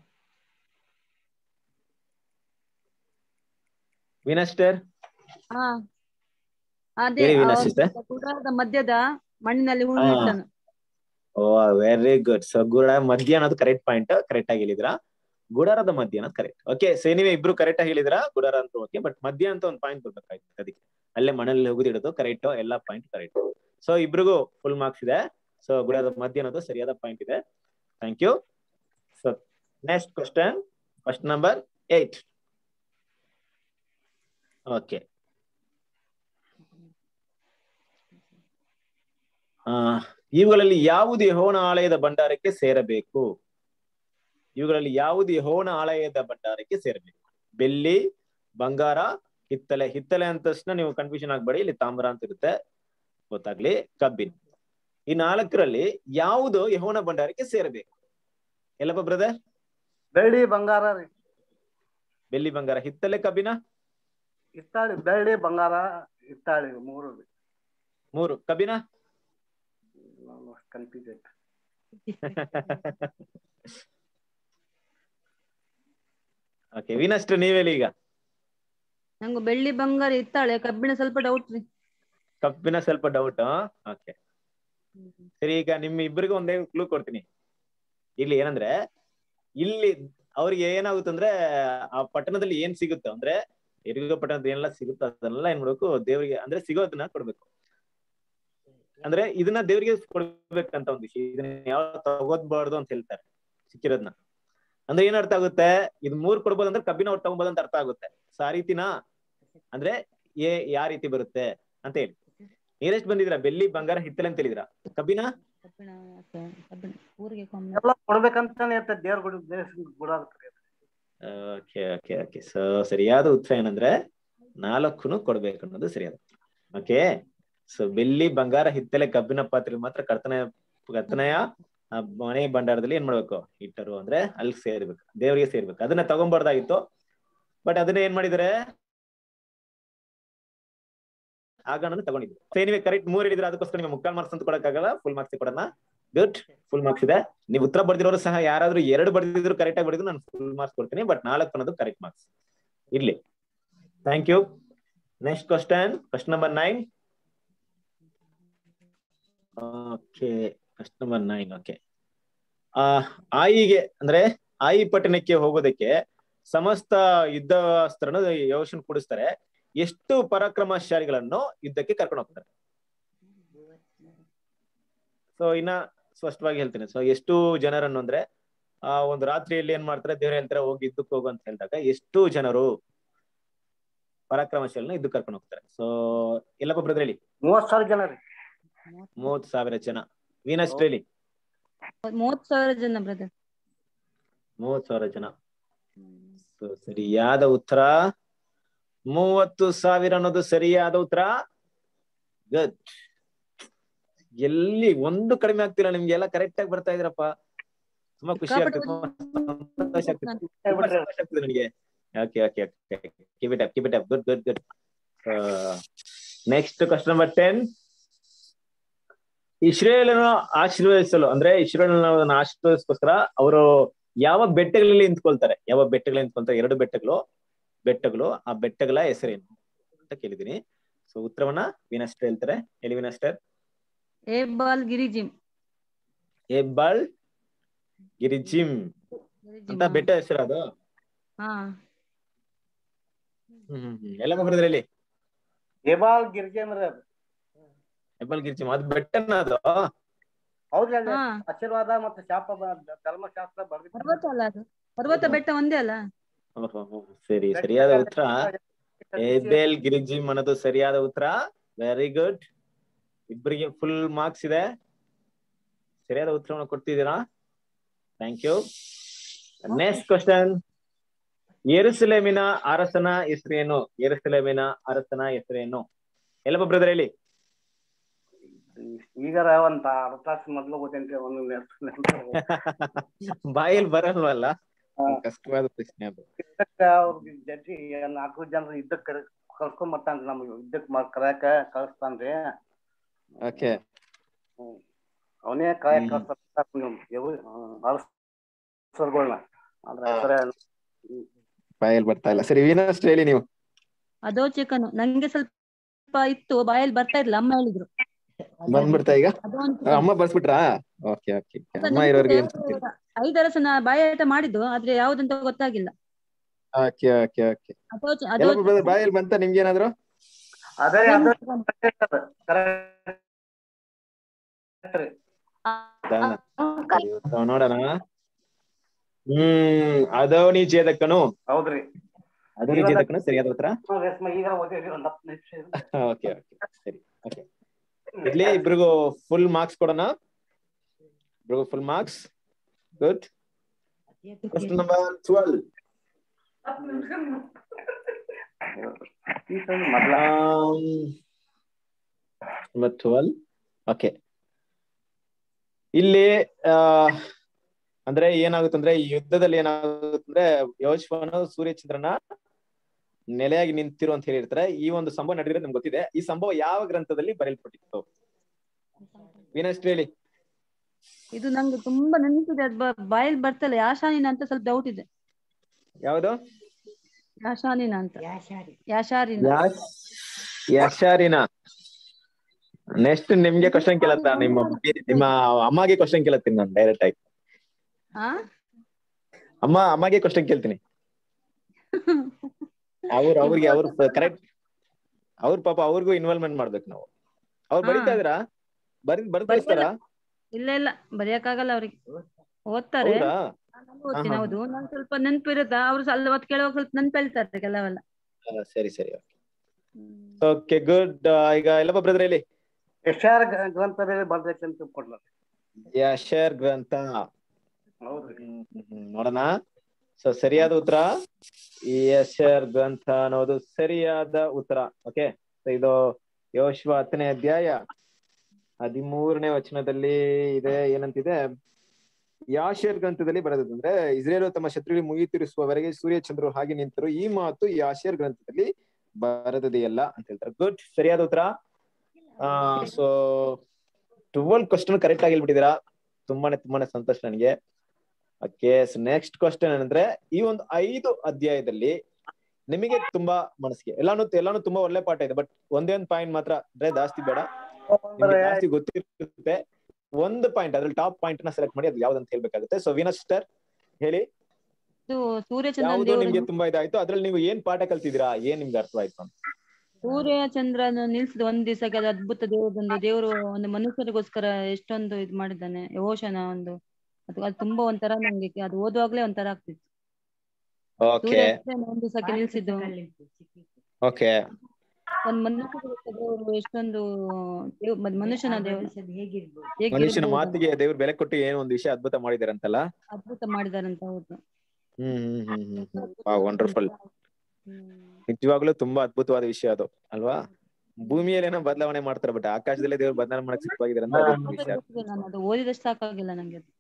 ವಿನಸ್ಟರ್ ಹಾ ಅದೇ ಹೇಳಿ ವೀಣಾ ಅವ್ನು sister. ಗುಡಾರದ ಮಧ್ಯದ ಮಣ್ಣಿನಲ್ಲಿ ಉಳಿದಿಟ್ಟನು ಓ ವೆರಿ ಗುಡ್ ಸೊ ಗುಡ ಮಧ್ಯ ಅನ್ನೋದು ಕರೆಕ್ಟ್ ಪಾಯಿಂಟ್ ಕರೆಕ್ಟ್ ಆಗಿ ಹೇಳಿದ್ರಾ ಗುಡಾರದ ಮಧ್ಯ ಅನ್ನೋದು ಕರೆಕ್ಟ್ ಓಕೆ ಸೊ ನೀವೇ ಇಬ್ರು ಕರೆಕ್ಟ್ ಆಗಿ ಹೇಳಿದ್ರಾ ಗುಡಾರ ಅಂತ ಓಕೆ ಬಟ್ ಮಧ್ಯ ಅಂತ ಒಂದು ಪಾಯಿಂಟ್ ಬರ್ಬೇಕಾಯ್ತು ಅದಕ್ಕೆ ಅಲ್ಲೇ ಮಣ್ಣಲ್ಲಿ ಹೋಗುದಿಡೋದು ಕರೆಕ್ಟ್ ಎಲ್ಲಾ ಪಾಯಿಂಟ್ ಕರೆಕ್ಟ್ ಸೊ ಇಬ್ರಿಗೂ ಫುಲ್ ಮಾರ್ಕ್ಸ್ ಇದೆ ಸೊ ಗುಡಾರದ ಮಧ್ಯ ಅನ್ನೋದು ಸರಿಯಾದ ಪಾಯಿಂಟ್ ಇದೆ thank you so next question question number eight okay ಆ ಇವುಗಳಲ್ಲಿ ಯಾವುದು ಯಹೋವನ ಆಲಯದ ಭಂಡಾರಕ್ಕೆ ಸೇರಬೇಕು ಇವುಗಳಲ್ಲಿ ಯಾವುದು ಯಹೋವನ ಆಲಯದ ಭಂಡಾರಕ್ಕೆ ಸೇರಬೇಕು ಬೆಳ್ಳಿ ಬಂಗಾರ ಹಿತ್ತಲೆ ಹಿತ್ತಲೆ ಅಂದ ತಕ್ಷಣ ನೀವು ಕನ್ಫ್ಯೂಷನ್ ಆಗ್ಬೇಡಿ ಇಲ್ಲಿ ತಾಮ್ರ ಅಂತ ಇರುತ್ತೆ ಗೊತ್ತಾಗ್ಲಿ ಕಬ್ಬಿನ ಈ ನಾಲ್ಕರಲ್ಲಿ ಯಾವುದು ಯಹೋವನ ಭಂಡಾರಕ್ಕೆ ಸೇರಬೇಕು ಎಲ್ಲಪ್ಪ ಬ್ರದರ್ ಬೆಳ್ಳಿ ಬಂಗಾರ ರೀ ಬೆಳ್ಳಿ ಬಂಗಾರ ಹಿತ್ತಲೆ ಕಬ್ಬಿನ ಹಿತ್ತಾಳಿ ಬೆಳ್ಳಿ ಬಂಗಾರ ಹಿತ್ತಾಳಿ ಮೂರು ರೀ ಮೂರು ಕಬ್ಬಿನ ಕನ್ಫ್ಯೂಸ್ ಐತಿ ಓಕೆ ವಿನಷ್ಟು ನೀವೇಳಿ ಈಗ ನಂಗೆ ಬೆಳ್ಳಿ ಬಂಗಾರ ಇತ್ತಾಳೆ ಕಬ್ಬಿಣ ಸ್ವಲ್ಪ ಡೌಟ್ ರೀ ಕಬ್ಬಿನ ಸ್ವಲ್ಪ ಡೌಟ್ ಓಕೆ ಸರಿ ಈಗ ನಿಮ್ ಇಬ್ಬರಿಗೂ ಒಂದೇ ಕ್ಲೂ ಕೊಡ್ತೀನಿ ಇಲ್ಲಿ ಏನಂದ್ರೆ ಇಲ್ಲಿ ಅವ್ರಿಗೆ ಏನಾಗುತ್ತೆ ಅಂದ್ರೆ ಆ ಪಟ್ಟಣದಲ್ಲಿ ಏನ್ ಸಿಗುತ್ತೆ ಅಂದ್ರೆ ಎರಿಗ ಪಟ್ಟಣದ ಏನೆಲ್ಲ ಸಿಗುತ್ತೋ ಅದನ್ನೆಲ್ಲ ಏನ್ ಮಾಡ್ಬೇಕು ದೇವರಿಗೆ ಅಂದ್ರೆ ಸಿಗೋದನ್ನ ಕೊಡ್ಬೇಕು ಅಂದ್ರೆ ಇದನ್ನ ದೇವರಿಗೆ ಕೊಡ್ಬೇಕಂತ ಒಂದು ವಿಷಯ ಇದನ್ನ ಯಾವ ತಗೋದ್ಬಾರ್ದು ಅಂತ ಹೇಳ್ತಾರೆ ಸಿಕ್ಕಿರೋದ್ನ ಅಂದ್ರೆ ಏನ್ ಅರ್ಥ ಆಗುತ್ತೆ ಇದು ಮೂರ್ ಕೊಡ್ಬೋದು ಅಂದ್ರೆ ಕಬ್ಬಿನ ಅವ್ರು ತಗೊಬೋದು ಅಂತ ಅರ್ಥ ಆಗುತ್ತೆ ಸೊ ಆ ರೀತಿನ ಅಂದ್ರೆ ಏ ಯಾವ ರೀತಿ ಬರುತ್ತೆ ಅಂತ ಹೇಳಿ ನೀರೆಸ್ಟ್ ಬಂದಿದ್ರ ಬೆಳ್ಳಿ ಬಂಗಾರ ಹಿತ್ತಲೆ ಅಂತ ಹೇಳಿದ್ರ ಕಬ್ಬಿನ ಕಬ್ಬಿಣ ಅಥವಾ ಕಬ್ಬಿಣ ಊರಿಗೆ ಕೊಮ್ಮೆ ಎಲ್ಲ ಕೊಡ್ಬೇಕಂತಾನೆ ಇರ್ತದೆ ದೇವ್ರ ಗುಡಿ ದೇವ್ರ ಗುಡಾರ ಓಕೆ ಓಕೆ ಓಕೆ ಸೊ ಸರಿಯಾದ ಉತ್ತರ ಏನಂದ್ರೆ ನಾಲ್ಕುನು ಕೊಡ್ಬೇಕು ಅನ್ನೋದು ಸರಿಯಾದ ಉತ್ತರ. ಓಕೆ ಸೊ ಬೆಳ್ಳಿ ಬಂಗಾರ ಹಿತ್ತಲೆ ಕಬ್ಬಿನ ಪಾತ್ರೆ ಮಾತ್ರ ಕರ್ತನ ಕರ್ತನೆಯ ಆ ಮನೆ ಭಂಡಾರದಲ್ಲಿ ಏನ್ ಮಾಡ್ಬೇಕು ಇಟ್ಟರು ಅಂದ್ರೆ ಅಲ್ಲಿ ಸೇರ್ಬೇಕು ದೇವರಿಗೆ ಸೇರ್ಬೇಕು ಅದನ್ನ ತಗೊಂಬಾರ್ದಾಗಿತ್ತು ಬಟ್ ಅದನ್ನ ಏನ್ ಮಾಡಿದಾರೆ ಆಗ ನಾನು ತಗೊಂಡಿದ್ದೆ ಏನಿವೆ ಕರೆಕ್ಟ್ ಮೂರ್ ಹಿಡಿದ್ರೆ ಅದಕ್ಕೋಸ್ಕರ ನಿಮ್ಗೆ ಮುಕ್ಕಾಲ್ ಮಾರ್ಕ್ಸ್ ಅಂತ ಕೊಡಕ್ಕಾಗಲ್ಲ ಫುಲ್ ಮಾರ್ಕ್ಸ್ ಕೊಡೋಣ ಗುಡ್ ಫುಲ್ ಮಾರ್ಕ್ಸ್ ಇದೆ ನೀವು ಉತ್ತರ ಬರ್ದಿರೋರು ಸಹ ಯಾರಾದ್ರೂ ಎರಡು ಬರ್ದಿದ್ರು ಕರೆಕ್ಟ್ ಆಗಿ ಬರ್ದಿದ್ರು ನಾನು ಫುಲ್ ಮಾರ್ಕ್ಸ್ ಕೊಡ್ತೀನಿ ಬಟ್ ನಾಲ್ಕು ಅನ್ನೋದು ಕರೆಕ್ಟ್ ಮಾರ್ಕ್ಸ್ ಇರ್ಲಿ thank you next question question number nine okay question number nine okay ಆ ಆಯಿಗೆ ಅಂದ್ರೆ ಆಯಿ ಪಟ್ಟಣಕ್ಕೆ ಹೋಗೋದಕ್ಕೆ ಸಮಸ್ತ ಯುದ್ಧಸ್ತ್ರನ ಯೋಶನ್ ಕೂಡಿಸ್ತಾರೆ ಎಷ್ಟು ಪರಾಕ್ರಮಶಾಲಿಗಳನ್ನು ಯುದ್ಧಕ್ಕೆ ಕರ್ಕೊಂಡು ಹೋಗ್ತಾರೆ ಸೊ ಇನ್ನ ಸ್ಪಷ್ಟವಾಗಿ ಹೇಳ್ತೀನಿ ಸೊ ಎಷ್ಟು ಜನರನ್ನು ಅಂದ್ರೆ ಆ ಒಂದು ರಾತ್ರಿಯಲ್ಲಿ ಏನ್ ಮಾಡ್ತಾರೆ ದೇವ್ರ ಹೇಳ್ತಾರೆ ಹೋಗಿ ಯುದ್ಧಕ್ಕೆ ಹೋಗು ಅಂತ ಹೇಳಿದಾಗ ಎಷ್ಟು ಜನರು ಪರಾಕ್ರಮಶಾಲಿನ ಯುದ್ಧಕ್ಕೆ ಕರ್ಕೊಂಡು ಹೋಗ್ತಾರೆ ಸೊ ಎಲ್ಲಪ್ಪ ಬ್ರದರ್ ಹೇಳಿ ಮೂವತ್ ಸಾವಿರ ಜನ ರೀ ಮೂವತ್ ಸಾವಿರ ಜನ ವೀನಸ್ಟ್ ಹೇಳಿ ಮೂವತ್ ಸಾವಿರ ಜನ ಬ್ರದರ್ ಮೂವತ್ ಸಾವಿರ ಜನ So, ಸರಿಯಾದ ಉತ್ತರ ಮೂವತ್ತು ಸಾವಿರ ಅನ್ನೋದು ಸರಿಯಾದ ಉತ್ತರ ಗುಡ್ ಎಲ್ಲಿ ಒಂದು ಕಡಿಮೆ ಆಗ್ತಿಲ್ಲ ನಿಮ್ಗೆ ಎಲ್ಲ ಕರೆಕ್ಟ್ ಆಗಿ ಬರ್ತಾ ಇದ್ರಪ್ಪ ತುಂಬಾ ಖುಷಿ ಆಗ್ತದೆ ತುಂಬಾ ಸಂತೋಷ ಆಗ್ತದೆ ತುಂಬಾ ಸಂತೋಷ ಆಗ್ತದೆ ನನಗೆ okay okay okay keep it up keep it up good good good next question number ten ಇಸ್ರೇಲನ್ನು ಆಶೀರ್ವದಿಸಲು ಅಂದ್ರೆ ಇಸ್ರೇಲನ್ನ ಆಶೀರ್ವದಿಸೋಸ್ಕರ ಅವರು ಯಾವ ಬೆಟ್ಟಗಳಲ್ಲಿ ನಿಂತ್ಕೊಳ್ತಾರೆ ಯಾವ ಬೆಟ್ಟಗಳಲ್ಲಿ ನಿಂತ್ಕೊಳ್ತಾರೆ ಎರಡು ಬೆಟ್ಟಗಳು ಬೆಟ್ಟಗಳು ಆ ಬೆಟ್ಟಗಳ ಹೆಸರೇನು ಅಂತ ಕೇಳಿದೀನಿ ಸೊ ಉತ್ತರವನ್ನ ವಿನಸ್ಟರ್ ಹೇಳ್ತಾರೆ ಎಲ್ಲಿ ವಿನಸ್ಟರ್ ಏಬಾಲ್ ಗಿರಿಜಿಮ್ ಹೆಬ್ಬಾಳ್ ಗಿರಿಜಿಮ್ ಅಂತ ಬೆಟ್ಟ ಹೆಸರು ಅದು ಹಾ ಹ್ಮ್ ಹ್ಮ್ ಹ್ಮ್ ಎಲ್ಲ ಬರೋದ್ರಿ ಇಲ್ಲಿ ಹೇಬಾಳ್ ಗಿರ್ಜಿ ಅಂದ್ರೆ ಹೆಬ್ಬಾಳ್ ಗಿರಿಜಿಮ್ ಅದು ಬೆಟ್ಟನ ಅದು ಹೌದ್ರಿ ಅದ ಹಾ ಆಶೀರ್ವಾದ ಮತ್ತೆ ಶಾಪ ಬ- ಧರ್ಮಶಾಸ್ತ್ರ ಪರ್ವತ ಅಲ್ಲ ಅದು ಪರ್ವತ ಬೆಟ್ಟ ಒಂದೇ ಅಲ್ಲ ಓಹೋ, ಹೋ, ಸರಿ ಸರಿಯಾದ ಉತ್ತರ ಏಬೆಲ್ ಗಿರಿಜಿಮ್ ಅನ್ನೋದು ಸರಿಯಾದ ಉತ್ತರ ವೆರಿ ಗುಡ್ ಇಬ್ಬರಿಗೆ ಫುಲ್ ಮಾರ್ಕ್ಸ್ ಇದೆ ಸರಿಯಾದ ಉತ್ತರವನ್ನು ಕೊಡ್ತಿದ್ದೀರಾ ಥ್ಯಾಂಕ್ ಯು ನೆಕ್ಸ್ಟ್ ಕ್ವಶನ್ ಎರುಸಲೇಮಿನ ಅರಸನ ಹೆಸರೇನು ಎರುಸಲೇಮಿನ ಅರಸನ ಹೆಸರೇನು ಎಲ್ಲಪ್ಪ ಬ್ರದರ್ ಹೇಳಿ ಈಗಾರ ಒಂದ್ ಅರ್ಧ ತಾಸು ಮೊದ್ಲು ಗೊತ್ತೇನ್ರಿ ಒಂದು ಬಾಯಲ್ಲಿ ಬರಲ್ವಲ್ಲ ಹಾ. ಕಷ್ಟವಾದ ಪ್ರಶ್ನೆ ಅದು ಅವ್ರಿಗೆ ಜಡ್ಜಿ ನಾಲ್ಕು ಜನ ಯುದ್ಧಕ್ ಕರ್ ಕರ್ಕೊಂಡ್ ಬರ್ತಾನ್ರಿ ನಮ್ಗೆ ಯುದ್ಧಕ್ ಮಾಡ್ ಕರ್ಯಾಕ ಕಳಿಸ್ತಾನ್ರಿ ಓಕೆ ಅವನೇ ಕಾಯಕ್ ಹ್ಮ್. ಕಳಿಸ್ತಾನ ಅರಸರ್ಗಳ್ನ ಅದ್ರ ಹೆಸರೇ ಬಾಯಲ್ಲಿ ಬರ್ತಾ ಇಲ್ಲ ಸರಿ ವೀನಸ್ಟ್ ಹೇಳಿ ನೀವು ಅದೋ ಚಿಕನ್ ನಂಗೆ ಸ್ವಲ್ಪ ಇತ್ತು ಬಾಯಲ್ಲಿ ಬರ್ತಾ ಇರ್ಲಿಲ್ಲ ಅಮ್ಮ ಹೇಳಿದ್ರು ಬಂದ್ಬಿಡ್ತಾ ಈಗ ಅದೋ ಒಂದು ಆ, ಅಮ್ಮ ಬರ್ಸ್ಬಿಟ್ರಾ ಓಕೆ ಓಕೆ ಅಮ್ಮ ಇರೋರ್ಗೆ ಏನ್ ಗೊತ್ತಿಲ್ಲ ಐದು ಅರಸನ ಬಾಯಾಟ ಮಾಡಿದ್ದು ಆದ್ರೆ ಯಾವ್ದಂತ ಗೊತ್ತಾಗಿಲ್ಲ ಓಕೆ ಓಕೆ ಓಕೆ ಅದೋ ಚಿ- ಅದೋ ಎಲ್ಲ ಬ್ರದರ್ ಬಾಯಲ್ಲಿ ಬಂತ ನಿಮ್ಗೆ ಏನಾದ್ರು ಅದೇ ಅದು ದಾನ. ಸರಿ, ಉತ್ತರ ನೋಡೋಣ ಹ್ಮ್ ಅದೋನಿ ಛೇದಕನು ಹೌದ್ರಿ ಅದೋನಿ ಛೇದಕನು ಸರಿಯಾದ ಉತ್ತರ ರೇಷ್ಮೆ ಈಗ ಓದಿದ್ರಿ ಒಂದ್ ಹತ್ತು ನಿಮಿಷ ಓಕೆ ಓಕೆ ಸರಿ ಓಕೆ ಇರ್ಲಿ ಇಬ್ರಿಗೂ ಫುಲ್ ಮಾರ್ಕ್ಸ್ ಕೊಡೋಣ ಇಬ್ರಿಗೂ full marks good question number twelve ಮೊದ್ಲ ನಂಬರ್ ಟ್ವೆಲ್ ಓಕೆ ಇಲ್ಲಿ ಆ ಅಂದ್ರೆ ಏನಾಗುತ್ತಂದ್ರೆ ಈ ಯುದ್ಧದಲ್ಲಿ ಏನಾಗುತ್ತಂದ್ರೆ ಯೋಶ್ವನು ಸೂರ್ಯಚಂದ್ರನ ನೆಲೆಯಾಗಿ ನಿಂತಿರು ಅಂತ ಹೇಳಿರ್ತಾರೆ ಈ ಒಂದು ಸಂಭವ ನಡೆದಿರೋದು ನಮ್ಗೆ ಗೊತ್ತಿದೆ ಈ ಸಂಭವ ಯಾವ ಗ್ರಂಥದಲ್ಲಿ ಬರೆಯಲ್ಪಟ್ಟಿತ್ತು ವೀನಸ್ಟ್ ಹೇಳಿ ಇದು ನಂಗೆ ತುಂಬಾ ನೆನಪಿದೆ ಅದು ಬ- ಬಾಯಲ್ಲಿ ಬರ್ತಲ್ಲ ಯಾಶಾನಿನ ಅಂತ ಸ್ವಲ್ಪ ಡೌಟ್ ಇದೆ ಯಾವುದು ಯಾಶಾನಿನ ಅಂತ ಯಾಶಾರಿನ ಯಶಾರಿನ ನೆಕ್ಸ್ಟ್ ನಿಮ್ಗೆ ಕ್ವಶನ್ ಕೇಳತ್ತ ನಿಮ್ಮ ನಿಮ್ಮ ಅಮ್ಮಗೆ ಕ್ವಶನ್ ಕೇಳತ್ತೀನಿ ನಾನು ಡೈರೆಕ್ಟ್ ಆಗಿ ಹಾ ಅಮ್ಮ ಅಮ್ಮಗೆ ಕ್ವಶನ್ ಕೇಳ್ತೀನಿ ಅವ್ರ ಅವ್ರಿಗೆ ಅವ್ರ ಕರೆಕ್ಟ್ ಅವ್ರ ಪಾಪ ಅವ್ರಿಗೂ ಇನ್ವಾಲ್ವ್ಮೆಂಟ್ ಮಾಡ್ಬೇಕು ನಾವು ಅವ್ರು ಹಾ. ಬರೀತಾ ಇದ್ರಾ ಬರಿ ಬರ್ತಾರ ಇಲ್ಲ ಇಲ್ಲ ಬರೆಯಕ್ಕಾಗಲ್ಲ ಅವ್ರಿಗೆ ಓದ್ತಾರೆ ಹೌದಾ ನಾನು ಓದ್ತೀನಿ ಹಾ, ಹಾ. ಹೌದು ನಂಗೆ ಸ್ವಲ್ಪ ನೆನಪಿರುತ್ತಾ ಅವ್ರು ಅಲ್ಲಿ ಅವತ್ತು ಕೇಳುವಾಗ ಸ್ವಲ್ಪ ನೆನಪು ಹೇಳ್ತಾರೆ ಕೆಲವೆಲ್ಲ ಆ, ಸರಿ ಸರಿ ಓಕೆ ಗುಡ್ ಈಗ ಎಲ್ಲಪ್ಪ ಬ್ರದರ್ ಹೇಳಿ ಯಶಾರ ಗ್ರಂಥದಲ್ಲಿ ಬರ್ದೈತೆ ಅಂತ ಕೊಡ್ಲ ಯಶರ್ ಗ್ರಂಥ ಹೌದ್ರಿ ಹ್ಮ್, ಹ್ಮ್, ಹ್ಮ್. ನೋಡೋಣ ಸೊ ಸರಿಯಾದ ಉತ್ತರ ಯಶರ್ ಗ್ರಂಥ ಅನ್ನೋದು ಸರಿಯಾದ ಉತ್ತರ ಓಕೆ ಇದು ಯೋಶ್ವ ಹತ್ತನೇ ಅಧ್ಯಾಯ ಹದಿಮೂರನೇ ವಚನದಲ್ಲಿ ಇದೆ ಏನಂತಿದೆ ಯಾಶೇರ್ ಗ್ರಂಥದಲ್ಲಿ ಬರೆದದ್ದು ಅಂದ್ರೆ ಇಸ್ರೇಲು ತಮ್ಮ ಶತ್ರುಗಳಿಗೆ ಮುಗಿತಿರಿಸುವವರೆಗೆ ಸೂರ್ಯ ಚಂದ್ರರು ಹಾಗೆ ನಿಂತರು ಈ ಮಾತು ಯಾಶೇರ್ ಗ್ರಂಥದಲ್ಲಿ ಬರೆದದೆಯಲ್ಲ ಅಂತ ಹೇಳ್ತಾರೆ ಗುಡ್ ಸರಿಯಾದ ಉತ್ತರ ಆ ಸೊ ಟ್ವೆಲ್ ಕ್ವಶನ್ ಕರೆಕ್ಟ್ ಆಗಿ ಹೇಳ್ಬಿಟ್ಟಿದ್ದೀರಾ ತುಂಬಾನೇ ತುಂಬಾನೇ ಸಂತೋಷ ನನಗೆ ಓಕೆ ನೆಕ್ಸ್ಟ್ ಕ್ವಶನ್ ಏನಂದ್ರೆ ಈ ಒಂದು ಐದು ಅಧ್ಯಾಯದಲ್ಲಿ ನಿಮಗೆ ತುಂಬಾ ಮನಸ್ಸಿಗೆ ಎಲ್ಲಾನು ಎಲ್ಲಾನು ತುಂಬಾ ಒಳ್ಳೆ ಪಾಠ ಇದೆ ಬಟ್ ಒಂದೇ ಒಂದು ಪಾಯಿಂಟ್ ಮಾತ್ರ ಅಂದ್ರೆ ಜಾಸ್ತಿ ಬೇಡ ನಿಮ್ಗೆ ಜಾಸ್ತಿ ಗೊತ್ತಿರುತ್ತೆ ಒಂದು ಪಾಯಿಂಟ್ ಅದ್ರಲ್ಲಿ ಟಾಪ್ ಪಾಯಿಂಟ್ ನ ಸೆಲೆಕ್ಟ್ ಮಾಡಿ ಅದು ಯಾವ್ದಂತ ಹೇಳ್ಬೇಕಾಗುತ್ತೆ ಸೊ ವಿನಸ್ ಸ್ಟರ್ ಹೇಳಿ ಇದು ಸೂರ್ಯಚಂದ್ರನ ಯಾವ್ದು ದೇವರು ನಿಮ್ಗೆ ತುಂಬಾ ಇದಾಯ್ತು ಅದ್ರಲ್ಲಿ ನೀವು ಏನ್ ಪಾಠ ಕಲ್ತಿದ್ದೀರಾ ಏನ್ ನಿಮ್ಗೆ ಅರ್ಥವಾಯ್ತು ಅಂತ ಸೂರ್ಯ ಚಂದ್ರನ ನಿಲ್ಸಿದ ಒಂದ್ ದಿವಸಕ್ಕೆ ಅದು ಅದ್ಭುತ ದೇವರದೊಂದು ದೇವರು ಒಂದು ಮನುಷ್ಯರಿಗೋಸ್ಕರ ಎಷ್ಟೊಂದು ಇದು ಮಾಡಿದ್ದಾನೆ ಯೋಶನ ಒಂದು ಅದು ಅದು ತುಂಬಾ ಒಂಥರ ನಂಗೆ ಅದು ಓದುವಾಗ್ಲೇ ಒಂಥರ ಆಗ್ತಿತ್ತು ಓಕೆ ಸೂರ್ಯ ಚಂದ್ರನ ಒಂದ್ ದಿವಸಕ್ಕೆ ನಿಲ್ಸಿದ್ದು ಓಕೆ ಒಂದ್ ಮನುಷ್ಯರಿಗೋಸ್ಕರ ದೇವರು ಎಷ್ಟೊಂದು ದೇವ್ ಮತ್ತ್ ಮನುಷ್ಯನ ದೇವರು ಮನುಷ್ಯನ ಹೇಗಿರ್ಬೋದು ಮಾತಿಗೆ ದೇವ್ರು ಬೆಲೆ ಕೊಟ್ಟು ಏನೋ ಒಂದ್ ವಿಷಯ ಅದ್ಭುತ ಮಾಡಿದಾರಂತಲ್ಲ ಅದ್ಭುತ ಮಾಡಿದಾರಂತ ಹೌದು ಹ್ಮ್ ಹ್ಮ್ ಹ್ಮ್ ಹ್ಮ್ ಹ್ಮ್ ವಂಡರ್ಫುಲ್ ಹ್ಮ್. ನಿಜವಾಗ್ಲೂ ತುಂಬಾ ಅದ್ಭುತವಾದ ವಿಷಯ ಅದು ಅಲ್ವಾ ಭೂಮಿಯಲ್ಲಿ ಏನೋ ಬದಲಾವಣೆ ಮಾಡ್ತಾರೆ ಬಟ್ ಆಕಾಶದಲ್ಲೇ ದೇವ್ರು ಬದಲಾವಣೆ ಮಾಡಕ್ ಸಿದ್ಧವಾಗಿದ್ದಾರೆ ಅಂತ ಅದೊಂದು ವಿಷಯ ಗೊತ್ತಿದೆ ನಾನು ಅದು ಓದಿದಷ್ಟು ಸಾಕಾಗಿಲ್ಲ ನಂಗೆ ಅದು.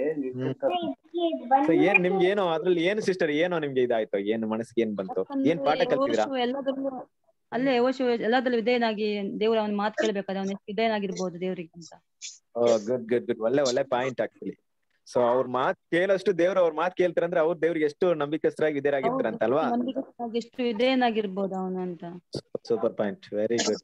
ಸೊ ಏನ್ ನಿಮ್ಗೆ ಏನೋ ಅದ್ರಲ್ಲಿ ಏನು ಸಿಸ್ಟರ್ ಏನೋ ನಿಮ್ಗೆ ಇದಾಯ್ತು ಏನು ಮನಸ್ಸಿಗೆ ಏನ್ ಬಂತು ಏನ್ ಪಾಠ ಯಾಕಂದ್ರೆ ಕಲ್ತಿದ್ದೀರಾ ಯೆಹೋಶುವ ಎಲ್ಲದರಲ್ಲೂ ಅಲ್ಲೇ ಯೋಶು ಎಲ್ಲದರಲ್ಲೂ ವಿಧೇಯನಾಗಿ ದೇವ್ರ ಅವನ ಮಾತು ಕೇಳ್ಬೇಕಾದ್ರೆ ಅವನ ಎಷ್ಟು ವಿಧೇಯನಾಗಿರ್ಬೋದು ದೇವ್ರಿಗೆ ಅಂತ ಗುಡ್ ಗುಡ್ ಗುಡ್ ಒಳ್ಳೆ ಒಳ್ಳೆ ಪಾಯಿಂಟ್ ಆಕ್ಚುಲಿ ಸೊ ಅವ್ರ ಮಾತ್ ಕೇಳಷ್ಟು ದೇವ್ರು ಅವ್ರ ಮಾತ್ ಕೇಳ್ತಾರೆ ಅಂದ್ರೆ ಅವ್ರ ದೇವ್ರಿಗೆ ಎಷ್ಟು ನಂಬಿಕಸ್ಥರಾಗಿ ವಿಧೇಯರಾಗಿರ್ತಾರಂತ ಅಲ್ವಾ ನಂಬಿಕೆಯಾಗಿ ಎಷ್ಟು ವಿಧೇಯನಾಗಿರ್ಬೋದು ಅವನು ಅಂತ ಸೂಪರ್ ಪಾಯಿಂಟ್ ವೆರಿ ಗುಡ್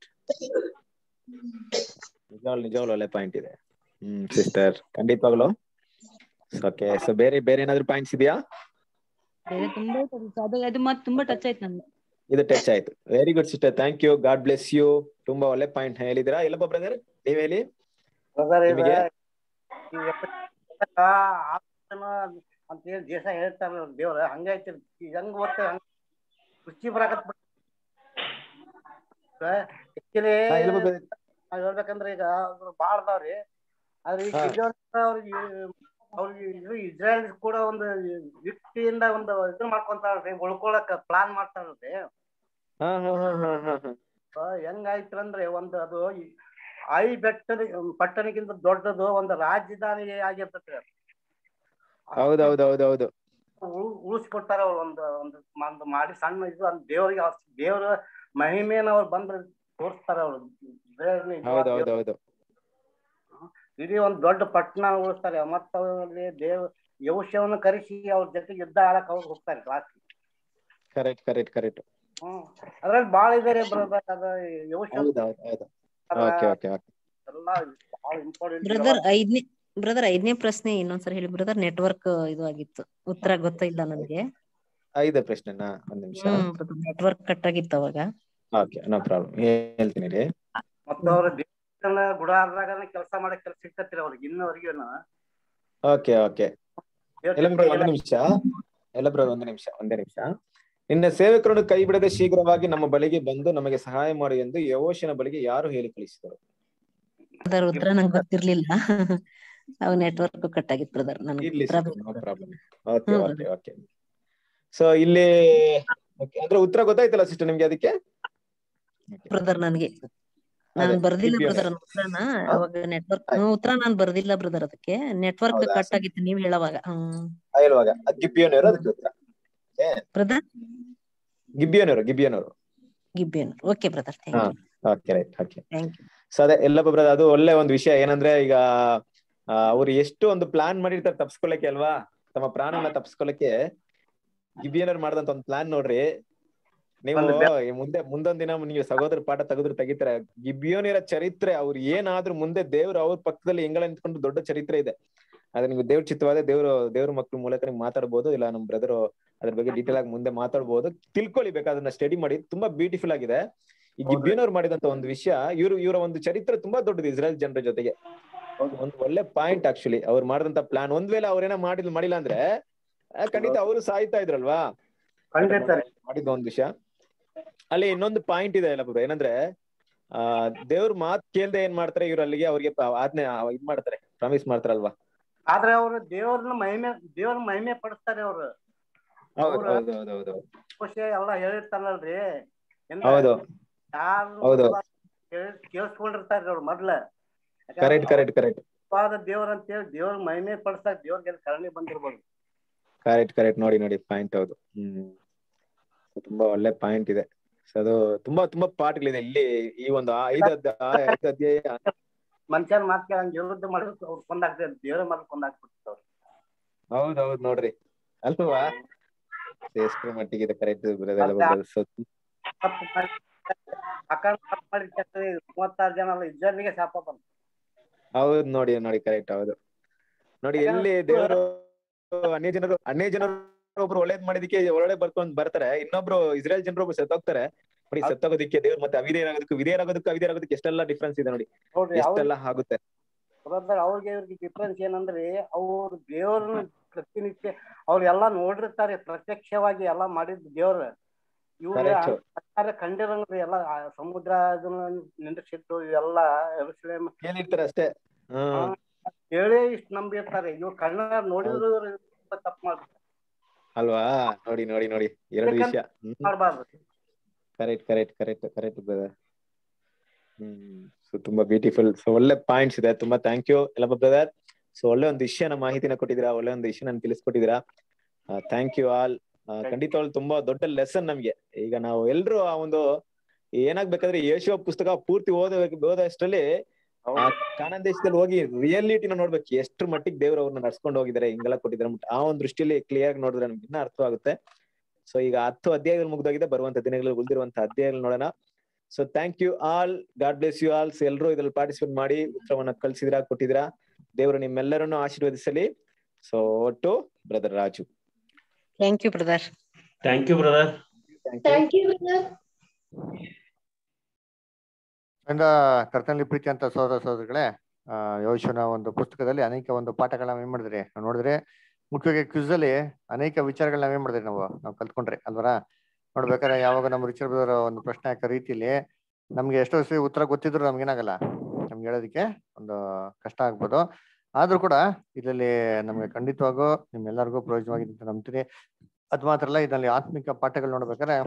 ನಿಜವಾಗ್ಲು ನಿಜವಾಗ್ಲು ಒಳ್ಳೆ ಪಾಯಿಂಟ್ ಇದೆ ಹ್ಮ್ ಸಿಸ್ಟರ್ ಖಂಡಿತವಾಗ್ಲು ಓಕೆ ಸೊ ಬೇರೆ ಬೇರೆ ಏನಾದ್ರು ಪಾಯಿಂಟ್ಸ್ ಇದೆಯಾ ಬೇರೆ ತುಂಬಾ ಇತ್ತು ಅದು. ಅದು ಅದು ಮಾತು ತುಂಬಾ ಟಚ್ ಆಯ್ತು ನನ್ಗೆ ಇದು ಟಚ್ ಆಯ್ತು very good sister thank you God bless you ತುಂಬಾ ಒಳ್ಳೆ ಪಾಯಿಂಟ್ ಹೇಳಿದಿರಾ ಇಲ್ಲಪ್ಪ ಬ್ರದರ್ ನೀವ್ ಹೇಳಿ ಬ್ರದರ್ ನಿಮಗೆ? ಅಂತ ಹೇಳಿ ದೇಶ ಹೇಳ್ತಾರ ದೇವ್ರ ಹಂಗೈತಿ ಈಗ ಹೆಂಗ್ ಓದ್ತ ಹಂಗ ಖುಷಿ ಬರಾಕತ್ ಆಕ್ಚುಲಿ ಹಾ, ಇಲ್ಲಪ್ಪ brother. ನಾವ್ ಹೇಳ್ಬೇಕಂದ್ರ ಈಗ ಅವ್ರು ಬಾಳ್ ಅದಾವ್ರಿ ಆದ್ರೆ ಈಗ ಹಾ. ಗಿಡಿಯೋನ್ ಅವ್ರಿಗೆ ಅವ್ರಿಗೆ ಇದು ಇಸ್ರಾಯಲ್ ಕೂಡ ಒಂದು ಯುಕ್ತಿಯಿಂದ ಒಂದು ಇದು ಮಾಡ್ಕೊಂತಾರ್ರಿ ಉಳ್ಕೊಳಕ್ ಪ್ಲಾನ್ ಮಾಡ್ತಾರ್ರಿ ಹಾ ಹಾ ಹಾ ಹಾ ಹಾ ಹಾ ಆ, ಹೆಂಗಾಯ್ತು ಅಂದ್ರೆ ಒಂದು ಅದು ಈ ಐ ಬೆಟ್ಟದ ಪಟ್ಟಣಕ್ಕಿಂತ ದೊಡ್ಡದು ಒಂದು ರಾಜಧಾನಿ ಆಗಿರ್ತೈತ್ರಿ ಅದು. ಹೌದೌದೌದೌದು ಉಳ್- ಉಳಿಸ್ಕೊಡ್ತಾರ ಅವ್ರು ಒಂದು ಒಂದು ಒಂದು ಮಾಡಿ ಸಣ್ಣ ಇದು ಒಂದು ದೇವ್ರಿಗೆ ಅವ್ರ್ ದೇವ್ರ ಮಹಿಮೆನ ಅವ್ರು ಬಂದ್ರೆ ತೋರಿಸ್ತಾರ ಅವ್ರು ದೇವ್ರನ್ನ ಇದು ಮಾಡಿ ಹೌದೌದೌದು ಇಡೀ ಒಂದ್ ದೊಡ್ಡ ಪಟ್ಟಣ ಉಳಿಸ್ತಾರೆ ಮತ್ತ ಅವ್ರಲ್ಲಿ ದೇವ್ ಯೌಶ್ಯವನ್ನು ಕರೆಸಿ ಅವ್ರ ಜೊತೆಗೆ ಯುದ್ಧ ಆಡಕ್ ಅವ್ರು ಹೋಗ್ತಾರೆ class correct correct correct hmm ಅದ್ರಲ್ಲಿ ಬಾಳ ಇದಾರೆ ಬ್ರದರ್ ಅದ ಯೌಶ್ಯ ಹೌದೌದು ಹೌದು ಓಕೆ ಓಕೆ ಓಕೆ ಎಲ್ಲ ಬಾಳ ಇಂಪಾರ್ಟೆಂಟ್ ಬ್ರದರ್ ಐದನೇ ಬ್ರದರ್ ಐದನೇ ಪ್ರಶ್ನೆ ಇನ್ನೊಂದ್ಸರಿ ಹೇಳಿ ಬ್ರದರ್ ನೆಟ್ವರ್ಕ್ ಇದು ಆಗಿತ್ತು ಉತ್ತರ ಗೊತ್ತಿಲ್ಲ ನನಗೆ ಐದು ಪ್ರಶ್ನೆನಾ ಒಂದ್ ನಿಮಿಷ ಹ್ಮ್ ನೆಟ್ವರ್ಕ್ ಕಟ್ ಆಗಿತ್ತು ಅವಾಗ ಓಕೆ ನೋ ಪ್ರಾಬ್ಲಮ್ ಹೇಳ್ತೀನಿ ರೀ ಮತ್ತ ಅವ್ರ ದೇವಸ್ಥಾನ ಗುಡಾರದಾಗ ಕೆಲಸ ಮಾಡಕ್ ಕೆಲಸ ಸಿಗ್ತತ್ರಿ ಅವ್ರಿಗೆ ಇನ್ನವರೆಗೂ ಓಕೆ ಓಕೆ ಎಲ್ಲ ಬ್ರೋ ಒಂದು ನಿಮಿಷ ಎಲ್ಲ ಬ್ರೋ ಒಂದು ನಿಮಿಷ ಒಂದೇ ನಿಮಿಷ ನಿನ್ನ ಸೇವಕರನ್ನು ಕೈ ಬಿಡದೆ ಶೀಘ್ರವಾಗಿ ನಮ್ಮ ಬಳಿಗೆ ಬಂದು ನಮಗೆ ಸಹಾಯ ಮಾಡು ಎಂದು ಯಹೋಶನ ಬಳಿಗೆ ಯಾರು ಹೇಳಿ ಕಳಿಸಿದರು ಅದರ ಉತ್ತರ ನಂಗೆ ಗೊತ್ತಿರ್ಲಿಲ್ಲ ಅವಾಗ ನೆಟ್ವರ್ಕ್ ಕಟ್ ಆಗಿತ್ತು ಬ್ರದರ್ ನನ್ಗೆ ಇರ್ಲಿ ಉತ್ತರ no problem okay hmm. Okay okay so ಇಲ್ಲಿ okay, ಅಂದ್ರೆ ಉತ್ತರ ಗೊತ್ತಾಯ್ತಲ್ಲ ಸಿಸ್ಟರ್ ನಿಮ್ಗೆ ಅದಕ್ಕೆ Okay. ಬ್ರದರ್ ನನಗೆ ನಾನ್ ಅದೇ, ಬರ್ದಿಲ್ಲ ಕಿಪಿಯೋನೆ. ಬ್ರದರ್ ಉತ್ತರನ ಅವಾಗ ನೆಟ್ವರ್ಕ್ ಉತ್ತರ ನಾನ್ ಬರ್ದಿಲ್ಲ ಬ್ರದರ್ ಅದಕ್ಕೆ ನೆಟ್ವರ್ಕ್ ಹೌದಾ? ಕಟ್ ಆಗಿತ್ತು ನೀವ್ ಹೇಳೋವಾಗ ಹ್ಮ್ ಆ, ಹೇಳುವಾಗ ಅದ್ ಗಿಬ್ಬಿಯೋನವರು ಅದಕ್ಕೆ ಉತ್ತರ ಬ್ರದರ್ ಗಿಬ್ಬಿಯೋನವರು ಗಿಬ್ಬಿಯೋನವರು ಗಿಬ್ಬಿಯನ್ ಓಕೆ ಬ್ರದರ್ ಥ್ಯಾಂಕ್ ಹಾ you okay right okay thank you so ಅದೇ ಎಲ್ಲಪ್ಪ ಬ್ರದರ್ ಅದು ಒಳ್ಳೆ ಒಂದು ವಿಷಯ ಏನಂದ್ರೆ ಈಗ ಆ, ಅವ್ರು ಎಷ್ಟು ಒಂದು ಪ್ಲಾನ್ ಮಾಡಿರ್ತಾರೆ ತಪ್ಸ್ಕೊಳಕ್ಕೆ ಅಲ್ವಾ ತಮ್ಮ ಪ್ರಾಣನ ತಪ್ಸ್ಕೊಳಕ್ಕೆ ಗಿಬಿಯನರ್ ಮಾಡಿದಂತ ಒಂದು ಪ್ಲಾನ್ ನೋಡ್ರಿ ನೀವು ಒಂದು ಈ ಮುಂದೆ ಮುಂದೊಂದ್ ದಿನ ನೀವು ಸಹೋದರ ಪಾಠ ತೆಗೆದ್ರು ತೆಗಿತಾರೆ ಗಿಬಿಯೋನಿರ ಚರಿತ್ರೆ ಅವ್ರು ಏನಾದ್ರೂ ಮುಂದೆ ದೇವ್ರು ಅವ್ರ ಪಕ್ಕದಲ್ಲಿ ಹೆಂಗಳ ನಿಂತ್ಕೊಂಡು ದೊಡ್ಡ ಚರಿತ್ರೆ ಇದೆ ಅದ್ರ ನಿಮ್ಗೆ ದೇವ್ರ ಚಿತ್ತವಾದ ದೇವ್ರು ದೇವ್ರ ಮಕ್ಳ ಮೂಲಕ ನೀವು ಮಾತಾಡ್ಬೋದು ಇಲ್ಲ ನಮ್ ಬ್ರದರ್ ಅದ್ರ ಬಗ್ಗೆ ಡೀಟೇಲ್ ಆಗಿ ಮುಂದೆ ಮಾತಾಡ್ಬೋದು ತಿಳ್ಕೊಳ್ಳಿ ಬೇಕಾದನ್ನ ಸ್ಟಡಿ ಮಾಡಿ ತುಂಬಾ ಬ್ಯೂಟಿಫುಲ್ ಆಗಿದೆ ಈ ಗಿಬ್ಬಿಯನವ್ರು ಮಾಡಿದಂತ ಒಂದು ವಿಷಯ ಇವ್ರು ಇವರ ಒಂದು ಚರಿತ್ರೆ ತುಂಬಾ ದೊಡ್ಡದು ಇಸ್ರೇಲ್ ಜನರ ಜೊತೆಗೆ ಒಂದು ಒಳ್ಳೆ ಪಾಯಿಂಟ್ ಆಕ್ಚುಲಿ ಅವ್ರು ಮಾಡಿದಂತ ಪ್ಲಾನ್ ಒಂದ್ ವೇಳೆ ಅವ್ರೇನ ಮಾಡಿದ್ ಮಾಡಿಲ್ಲ ಅಂದ್ರೆ ಆ, ಖಂಡಿತ ಅವರು ಸಾಯ್ತಾ ಇದ್ರಲ್ವಾ ಖಂಡಿತ ರೀ. ಮಾಡಿದ ಒಂದ್ ವಿಷಯ ಅಲ್ಲಿ ಇನ್ನೊಂದು ಪಾಯಿಂಟ್ ಇದೆ ಅಲ್ಲ ಬ್ರೋ ಏನಂದ್ರೆ ಆ ದೇವ್ರ ಮಾತ್ ಕೇಳ್ದೆ ಏನ್ ಮಾಡ್ತಾರೆ ಇವ್ರು ಅಲ್ಲಿಗೆ ಅವ್ರಿಗೆ ಪ- ಆಜ್ಞೆ ಆ, ಇದ್ ಮಾಡ್ತಾರೆ ಪ್ರಾಮಿಸ್ ಮಾಡ್ತಾರಲ್ವಾ ಆದ್ರೆ ಅವ್ರು ದೇವ್ರನ್ನ ಮಹಿಮೆ ದೇವ್ರ ಮಹಿಮೆ ಪಡಿಸ್ತಾರೆ ಅವ್ರು ಹೌದು ಅವ್ರ- ಹೌದು ಹೌದು ಹೌದು ಖುಷಿ ಎಲ್ಲ ಹೇಳಿರ್ತಾರಲ್ರಿ ಹೌದು ಯಾರು ಹೌದು. ಕೇಳ್- ಕೇಳಿಸ್ಕೊಂಡಿರ್ತಾರ್ರಿ ಅವ್ರು ಮೊದ್ಲ ಕರೆಕ್ಟ್ ಕರೆಕ್ಟ್ ಕರೆಕ್ಟ್ ಪಾದ ದೇವ್ರ ಅಂತ ಹೇಳಿ ದೇವ್ರ ಮಹಿಮೆ ಪಡಿಸ್ತಾರ ದೇವ್ರಿಗೆ ಎಲ್ಲಿ ಕರುಣೆ ಬಂದಿರ್ಬೋದು ಕರೆಕ್ಟ್ ಕರೆಕ್ಟ್ ನೋಡಿ ನೋಡಿ ಪಾಯಿಂಟ್ ಹೌದು ಹ್ಮ್ So, ತುಂಬಾ ಒಳ್ಳೆ ಪಾಯಿಂಟ್ ಇದೆ ಸೊ ಅದು ತುಂಬಾ ತುಂಬಾ ಪಾಠಗಳಿದೆ ಇಲ್ಲಿ ಈ ಒಂದು ಆ ಐದು ಅಧ್ಯಾಯ ಆ ಐದು ಅಧ್ಯಾಯ ಮನುಷ್ಯನ ಮಾತ್ ಕೇಳಂಗ್ ವಿರುದ್ಧ ಮಾಡಿದ್ರೆ ಅವ್ರು ಕೊಂದಾಗ್ತದೆ ದೇವ್ರ ಮಾತು ಕೊಂದಾಕ್ಬಿಡ್ತಾವ್ರು ಹೌದ್ ಹೌದ್ ನೋಡ್ರಿ ಅಲ್ವಾ ಎಷ್ಟು ಮಟ್ಟಿಗೆ ಇದೆ ಕರೆಕ್ಟ್ ಸೊ ತಪ್ಪು ಮಾಡಿ ಅಕಾರಣ ತಪ್ಪು ಮಾಡಿ ಕೆಟ್ಟದ್ದು ಮೂವತ್ತಾರು ಜನ ಅಲ್ಲ ಇಜ್ಜರ್ನಿಗೆ ಶಾಪ ಬಂತು ಹೌದ್ ನೋಡಿ ನೋಡಿ ಕರೆಕ್ಟ್ ಹೌದು ನೋಡಿ ಎಲ್ಲಿ ದೇವರು ಅನ್ಯ ಜನರು ಅನ್ಯ ಜನರು ಒಬ್ರು ಒಳ್ಳೇದ್ ಮಾಡಿದಕ್ಕೆ ಒಳ್ಳೆ ಬರ್ಕೊಂಡ್ ಬರ್ತಾರೆ ಇನ್ನೊಬ್ರು ಇಸ್ರೇಲ್ ಜನರು ಒಬ್ರು ಸತ್ತೋಗ್ತಾರೆ ನೋಡಿ ಸತ್ತೋಗೋದಿಕ್ಕೆ ದೇವ್ರು ಮತ್ತೆ ಅವಿಧೇಯರಾಗೋದಕ್ಕೂ ವಿಧೇಯರಾಗೋದಕ್ಕೂ ಅವಿಧೇಯರಾಗೋದಕ್ಕೆ ಎಷ್ಟೆಲ್ಲ ಡಿಫ್ರೆನ್ಸ್ ಇದೆ ನೋಡಿ ನೋಡ್ರಿ ಅವ್ರ ಎಷ್ಟೆಲ್ಲ ಆಗುತ್ತೆ ಬ್ರದರ್ ಅವ್ರಿಗೆ ಇವ್ರಿಗೆ ಡಿಫ್ರೆನ್ಸ್ ಏನಂದ್ರೆ ಅವ್ರು ದೇವ್ರನ್ನ ಪ್ರತಿನಿತ್ಯ ಅವ್ರೆಲ್ಲಾ ನೋಡಿರ್ತಾರೆ ಪ್ರತ್ಯಕ್ಷವಾಗಿ ಎಲ್ಲಾ ಮಾಡಿದ್ ದೇವ್ರ ಇವ್ರು Correct. ಅಟ್ಟಾರೆ ಕಂಡಿರಂಗ್ರಿ ಎಲ್ಲ ಆ ಸಮುದ್ರ ಅದನ್ನ ನಿಂದ್ರಿಸಿದ್ದು ಇವೆಲ್ಲ ಯೆರೂಸಲೇಮ್ ಕೇಳಿರ್ತಾರೆ ಅಷ್ಟೇ ಹ್ಮ್ ಹೇಳೇ ಇಷ್ಟ ನಂಬಿರ್ತಾರೆ ಇವ್ರು ಕಣ್ಣ ನೋಡಿದ್ರು ಇವ್ರು ತಪ್ಪು ಮಾಡ್ತಾರೆ ಅಲ್ವಾ ನೋಡಿ ನೋಡಿ ನೋಡಿ ಎರಡು ವಿಷಯ ಹ್ಮ್ ಮಾಡ್ಬಾರ್ದು correct correct correct correct brother hmm so ತುಂಬಾ ಬ್ಯೂಟಿಫುಲ್ ಸೊ ಒಳ್ಳೆ ಪಾಯಿಂಟ್ಸ್ ಇದೆ ತುಂಬಾ ಥ್ಯಾಂಕ್ ಯು ಎಲ್ಲ ಬ್ರದರ್ ಸೊ ಒಳ್ಳೆ ಒಂದು ವಿಷಯನ ಮಾಹಿತಿನ ಕೊಟ್ಟಿದ್ದೀರಾ ಒಳ್ಳೆ ಒಂದು ವಿಷಯ ನನ್ ತಿಳಿಸ್ಕೊಟ್ಟಿದ್ದೀರಾ ಥ್ಯಾಂಕ್ ಯು ಆಲ್ ಖಂಡಿತವಾಗ್ಲು ತುಂಬಾ ದೊಡ್ಡ ಲೆಸನ್ ನಮ್ಗೆ ಈಗ ನಾವು ಎಲ್ರು ಆ ಒಂದು ಏನಾಗ್ಬೇಕಾದ್ರೆ ಯೇಶುವ ಪುಸ್ತಕ ಪೂರ್ತಿ ಓದ ಓದೋಷ್ಟರಲ್ಲಿ ಆ ಕಾನಾನ್ ದೇಶದಲ್ಲಿ ಹೋಗಿ ರಿಯಾಲಿಟಿನ ನೋಡ್ಬೇಕು ಎಷ್ಟ್ರ ಮಟ್ಟಿಗೆ ದೇವ್ರು ಅವ್ರನ್ನ ನಡ್ಸ್ಕೊಂಡು ಹೋಗಿದ್ದಾರೆ ಹಿಂಗೆಲ್ಲ ಕೊಟ್ಟಿದ್ದಾರೆ ಅಂದ್ಬಿಟ್ಟು ಆ ಒಂದು ದೃಷ್ಟಿಯಲ್ಲಿ ಕ್ಲಿಯರ್ ನೋಡಿದ್ರೆ ನಮ್ಗೆ ಇನ್ನ ಅರ್ಥವಾಗುತ್ತೆ ಸೊ ಈಗ ಹತ್ತು ಅಧ್ಯಾಯಗಳು ಮುಗ್ದೋಗಿದೆ ಬರುವಂತ ದಿನಗಳಲ್ಲಿ ಉಳಿದಿರುವಂತ ಅಧ್ಯಾಯಗಳು ನೋಡೋಣ so thank you all God bless you ಆಲ್ಸ್ ಎಲ್ಲರೂ ಇದ್ರಲ್ಲಿ ಪಾರ್ಟಿಸಿಪೇಟ್ ಮಾಡಿ ಉತ್ತರವನ್ನ ಕಳ್ಸಿದಿರಾ ಕೊಟ್ಟಿದ್ದೀರಾ ದೇವರು ನಿಮ್ಮೆಲ್ಲರನ್ನು ಆಶೀರ್ವದಿಸಲಿ ಸೊ ಒಟ್ಟು brother Raju thank you brother thank you brother thank you brother ಇಂದ ಕರ್ತನಲ್ಲಿ ಪ್ರೀತಿ ಅಂತ ಸೋದರ ಸೋದರಿಗಳೇ ಆ ಯೋಶನ ಒಂದು ಪುಸ್ತಕದಲ್ಲಿ ಅನೇಕ ಒಂದು ಪಾಠಗಳನ್ನ ನಾವ್ ಏನ್ ಮಾಡಿದ್ರಿ ನಾವ್ ನೋಡಿದ್ರೆ ಮುಖ್ಯವಾಗಿ ಕ್ವಿಜ್ ಅಲ್ಲಿ ಅನೇಕ ವಿಚಾರಗಳನ್ನ ನಾವ್ ಏನ್ ಮಾಡಿದ್ರಿ ನಾವು ನಾವು ಕಲ್ತ್ಕೊಂಡ್ರಿ ಅಲ್ವರ ನೋಡ್ಬೇಕಾದ್ರೆ ಯಾವಾಗ ನಮ್ಮ ರಿಚರ್ ಬ್ರದರ್ ಒಂದು ಪ್ರಶ್ನೆ ಹಾಕೋ ರೀತಿಲಿ ನಮ್ಗೆ ಎಷ್ಟೋ ಸರಿ ಉತ್ತರ ಗೊತ್ತಿದ್ರು ನಮ್ಗೇನಾಗಲ್ಲ ನಮ್ಗೆ ಹೇಳೋದಕ್ಕೆ ಒಂದು ಕಷ್ಟ ಆಗ್ಬೋದು ಆದ್ರೂ ಕೂಡ ಇದರಲ್ಲಿ ನಮ್ಗೆ ಖಂಡಿತವಾಗೂ ನಿಮ್ಮೆಲ್ಲರಿಗೂ ಪ್ರಯೋಜನವಾಗಿದೆ ಅಂತ ನಂಬ್ತೀನಿ ಅದ್ ಮಾತ್ರ ಅಲ್ಲ ಇದರಲ್ಲಿ ಆತ್ಮಿಕ ಪಾಠಗಳು ನೋಡ್ಬೇಕಾದ್ರೆ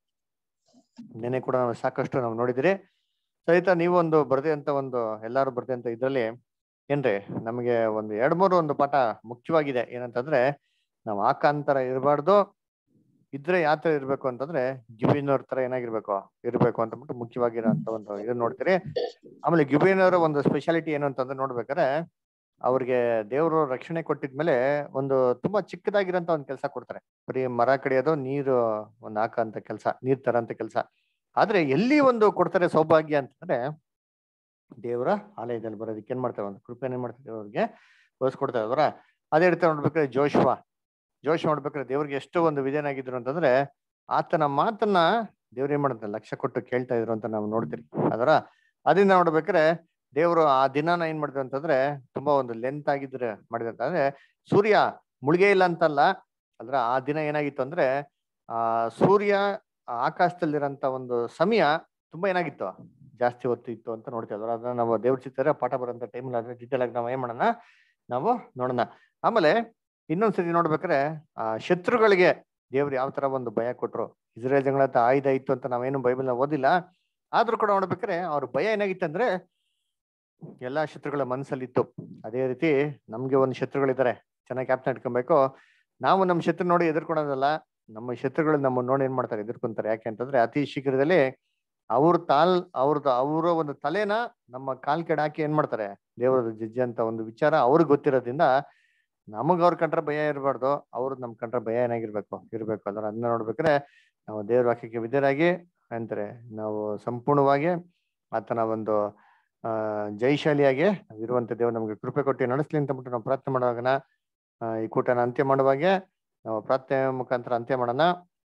ನೆನೆ ಕೂಡ ನಾವು ಸಾಕಷ್ಟು ನಾವು ನೋಡಿದಿರಿ ಸಹಿತ ನೀವು ಒಂದು ಬರ್ದೆ ಅಂತ ಒಂದು ಎಲ್ಲಾರು ಬರ್ದೆ ಅಂತ ಇದ್ರಲ್ಲಿ ಏನ್ರಿ ನಮಗೆ ಒಂದು ಎರಡ್ ಮೂರು ಒಂದು ಪಾಠ ಮುಖ್ಯವಾಗಿದೆ ಏನಂತಂದ್ರೆ ನಾವು ಆಕಾಂತರ ಇರಬಾರ್ದು ಇದ್ರೆ ಯಾವ ತರ ಇರ್ಬೇಕು ಅಂತಂದ್ರೆ ಗಿಬಿನವ್ರ ತರ ಏನಾಗಿರ್ಬೇಕು ಇರ್ಬೇಕು ಅಂತ ಬಿಟ್ಟು ಮುಖ್ಯವಾಗಿರೋಂತ ಒಂದು ಇದನ್ನ ನೋಡ್ತೀರಿ ಆಮೇಲೆ ಗಿಬಿನವರ ಒಂದು ಸ್ಪೆಷಾಲಿಟಿ ಏನು ಅಂತಂದ್ರೆ ನೋಡ್ಬೇಕಾದ್ರೆ ಅವ್ರಿಗೆ ದೇವರು ರಕ್ಷಣೆ ಕೊಟ್ಟಿದ್ಮೇಲೆ ಒಂದು ತುಂಬಾ ಚಿಕ್ಕದಾಗಿರೋಂತ ಒಂದು ಕೆಲಸ ಕೊಡ್ತಾರೆ ಬರೀ ಮರ ಕಡಿಯೋದು ನೀರು ಒಂದು ಹಾಕಂತ ಕೆಲಸ ನೀರ್ ತರಂತ ಕೆಲಸ ಆದ್ರೆ ಎಲ್ಲಿ ಒಂದು ಕೊಡ್ತಾರೆ ಸೌಭಾಗ್ಯ ಅಂತಂದ್ರೆ ದೇವರ ಆಲಯದಲ್ಲಿ ಬರೋದಕ್ಕೆ ಏನ್ ಮಾಡ್ತಾರೆ ಒಂದು ಕೃಪೆ ಏನ್ ಮಾಡ್ತಾರೆ ಅವ್ರಿಗೆ ಕೊಡ್ತಾರೆ ಅವರ ಅದೇ ರೀತಿ ನೋಡ್ಬೇಕಾದ್ರೆ ಜೋಶ್ವ ಜೋಶ್ ನೋಡ್ಬೇಕಾದ್ರೆ ದೇವ್ರಿಗೆ ಎಷ್ಟು ಒಂದು ವಿಧೇಯನಾಗಿದ್ರು ಅಂತಂದ್ರೆ ಆತನ ಮಾತನ್ನ ದೇವ್ರ ಏನ್ ಮಾಡುತ್ತೆ ಲಕ್ಷ್ಯ ಕೊಟ್ಟು ಕೇಳ್ತಾ ಇದ್ರು ಅಂತ ನಾವು ನೋಡ್ತೀರಿ ಅದರ ಅದರಿಂದ ನೋಡ್ಬೇಕಾದ್ರೆ ದೇವರು ಆ ದಿನಾನ ಏನ್ ಮಾಡಿದ್ರು ಅಂತಂದ್ರೆ ತುಂಬಾ ಒಂದು ಲೆಂತ್ ಆಗಿದ್ರೆ ಮಾಡಿದ್ರು ಅಂತಂದ್ರೆ ಸೂರ್ಯ ಮುಳುಗೆ ಇಲ್ಲ ಅಂತಲ್ಲ ಅದ್ರ ಆ ದಿನ ಏನಾಗಿತ್ತು ಅಂದ್ರೆ ಆ ಸೂರ್ಯ ಆ ಆಕಾಶದಲ್ಲಿರಂತ ಒಂದು ಸಮಯ ತುಂಬಾ ಏನಾಗಿತ್ತು ಜಾಸ್ತಿ ಹೊತ್ತು ಇತ್ತು ಅಂತ ನೋಡ್ತೀವಿ ಅದ್ರ ಅದನ್ನ ನಾವು ದೇವ್ರ ಚಿತ್ತಾರೆ ಪಾಠ ಬರೋಂಥ ಟೈಮಲ್ಲಿ ಅದ್ರ ಡೀಟೇಲ್ ಆಗಿ ನಾವು ಏನ್ ಮಾಡೋಣ ನಾವು ನೋಡೋಣ ಆಮೇಲೆ ಇನ್ನೊಂದ್ಸತಿ ನೋಡ್ಬೇಕಾದ್ರೆ ಆ ಶತ್ರುಗಳಿಗೆ ದೇವ್ರು ಯಾವ ತರ ಒಂದು ಭಯ ಕೊಟ್ರು ಇಸ್ರೇಲ್ ಜಗಳ ಹತ್ರ ಆಯುಧ ಇತ್ತು ಅಂತ ನಾವೇನು ಬೈಬಲ್ ಓದಿಲ್ಲ ಆದ್ರೂ ಕೂಡ ನೋಡ್ಬೇಕಾದ್ರೆ ಅವ್ರ ಭಯ ಏನಾಗಿತ್ತು ಅಂದ್ರೆ ಎಲ್ಲಾ ಶತ್ರುಗಳ ಮನಸ್ಸಲ್ಲಿ ಇತ್ತು ಅದೇ ರೀತಿ ನಮ್ಗೆ ಒಂದು ಶತ್ರುಗಳಿದ್ದಾರೆ ಚೆನ್ನಾಗಿ ಕ್ಯಾಪ್ಟನ್ ಇಟ್ಕೊಬೇಕು ನಾವು ನಮ್ಮ ಶತ್ರು ನೋಡಿ ಎದುರ್ಕೊಳೋದಲ್ಲ ನಮ್ಮ ಶತ್ರುಗಳು ನಮ್ಮ ನೋಡಿ ಏನ್ ಮಾಡ್ತಾರೆ ಎದುರ್ಕೊಂತಾರೆ ಯಾಕೆ ಅಂತಂದ್ರೆ ಅತಿ ಶೀಘ್ರದಲ್ಲಿ ಅವ್ರ ತಾಲ್ ಅವ್ರದ್ದು ಅವರ ಒಂದು ತಲೆನ ನಮ್ಮ ಕಾಲ್ ಕೆಡ ಹಾಕಿ ಏನ್ ಮಾಡ್ತಾರೆ ದೇವರದ ಜಜ್ಜಿ ಅಂತ ಒಂದು ವಿಚಾರ ಅವ್ರಿಗೆ ಗೊತ್ತಿರೋದ್ರಿಂದ ನಮಗ್ ಅವ್ರ ಕಂಡ್ರೆ ಭಯ ಇರಬಾರ್ದು ಅವ್ರದ್ ನಮ್ ಕಂಡ್ರೆ ಭಯ ಏನಾಗಿರ್ಬೇಕು ಇರ್ಬೇಕು ಅದನ್ನ ಅದನ್ನ ನೋಡ್ಬೇಕಾದ್ರೆ ನಾವು ದೇವ್ರ ವಾಕ್ಯಕ್ಕೆ ವಿಧೇಯರಾಗಿ ಅಂತಾರೆ ನಾವು ಸಂಪೂರ್ಣವಾಗಿ ಆತನ ಒಂದು ಆ ಜೈಶಾಲಿಯಾಗಿ ಇರುವಂತ ದೇವ್ರು ನಮ್ಗೆ ಕೃಪೆ ಕೊಟ್ಟು ನಡೆಸ್ಲಿ ಅಂತ ಬಿಟ್ಟು ನಾವು ಪ್ರಾರ್ಥನೆ ಮಾಡುವಾಗನ ಈ ಕೂಟನ ಅಂತ್ಯ ಮಾಡುವಾಗೆ ನಾವು ಪ್ರಾರ್ಥನೆ ಮುಖಾಂತರ ಅಂತ್ಯ ಮಾಡೋಣ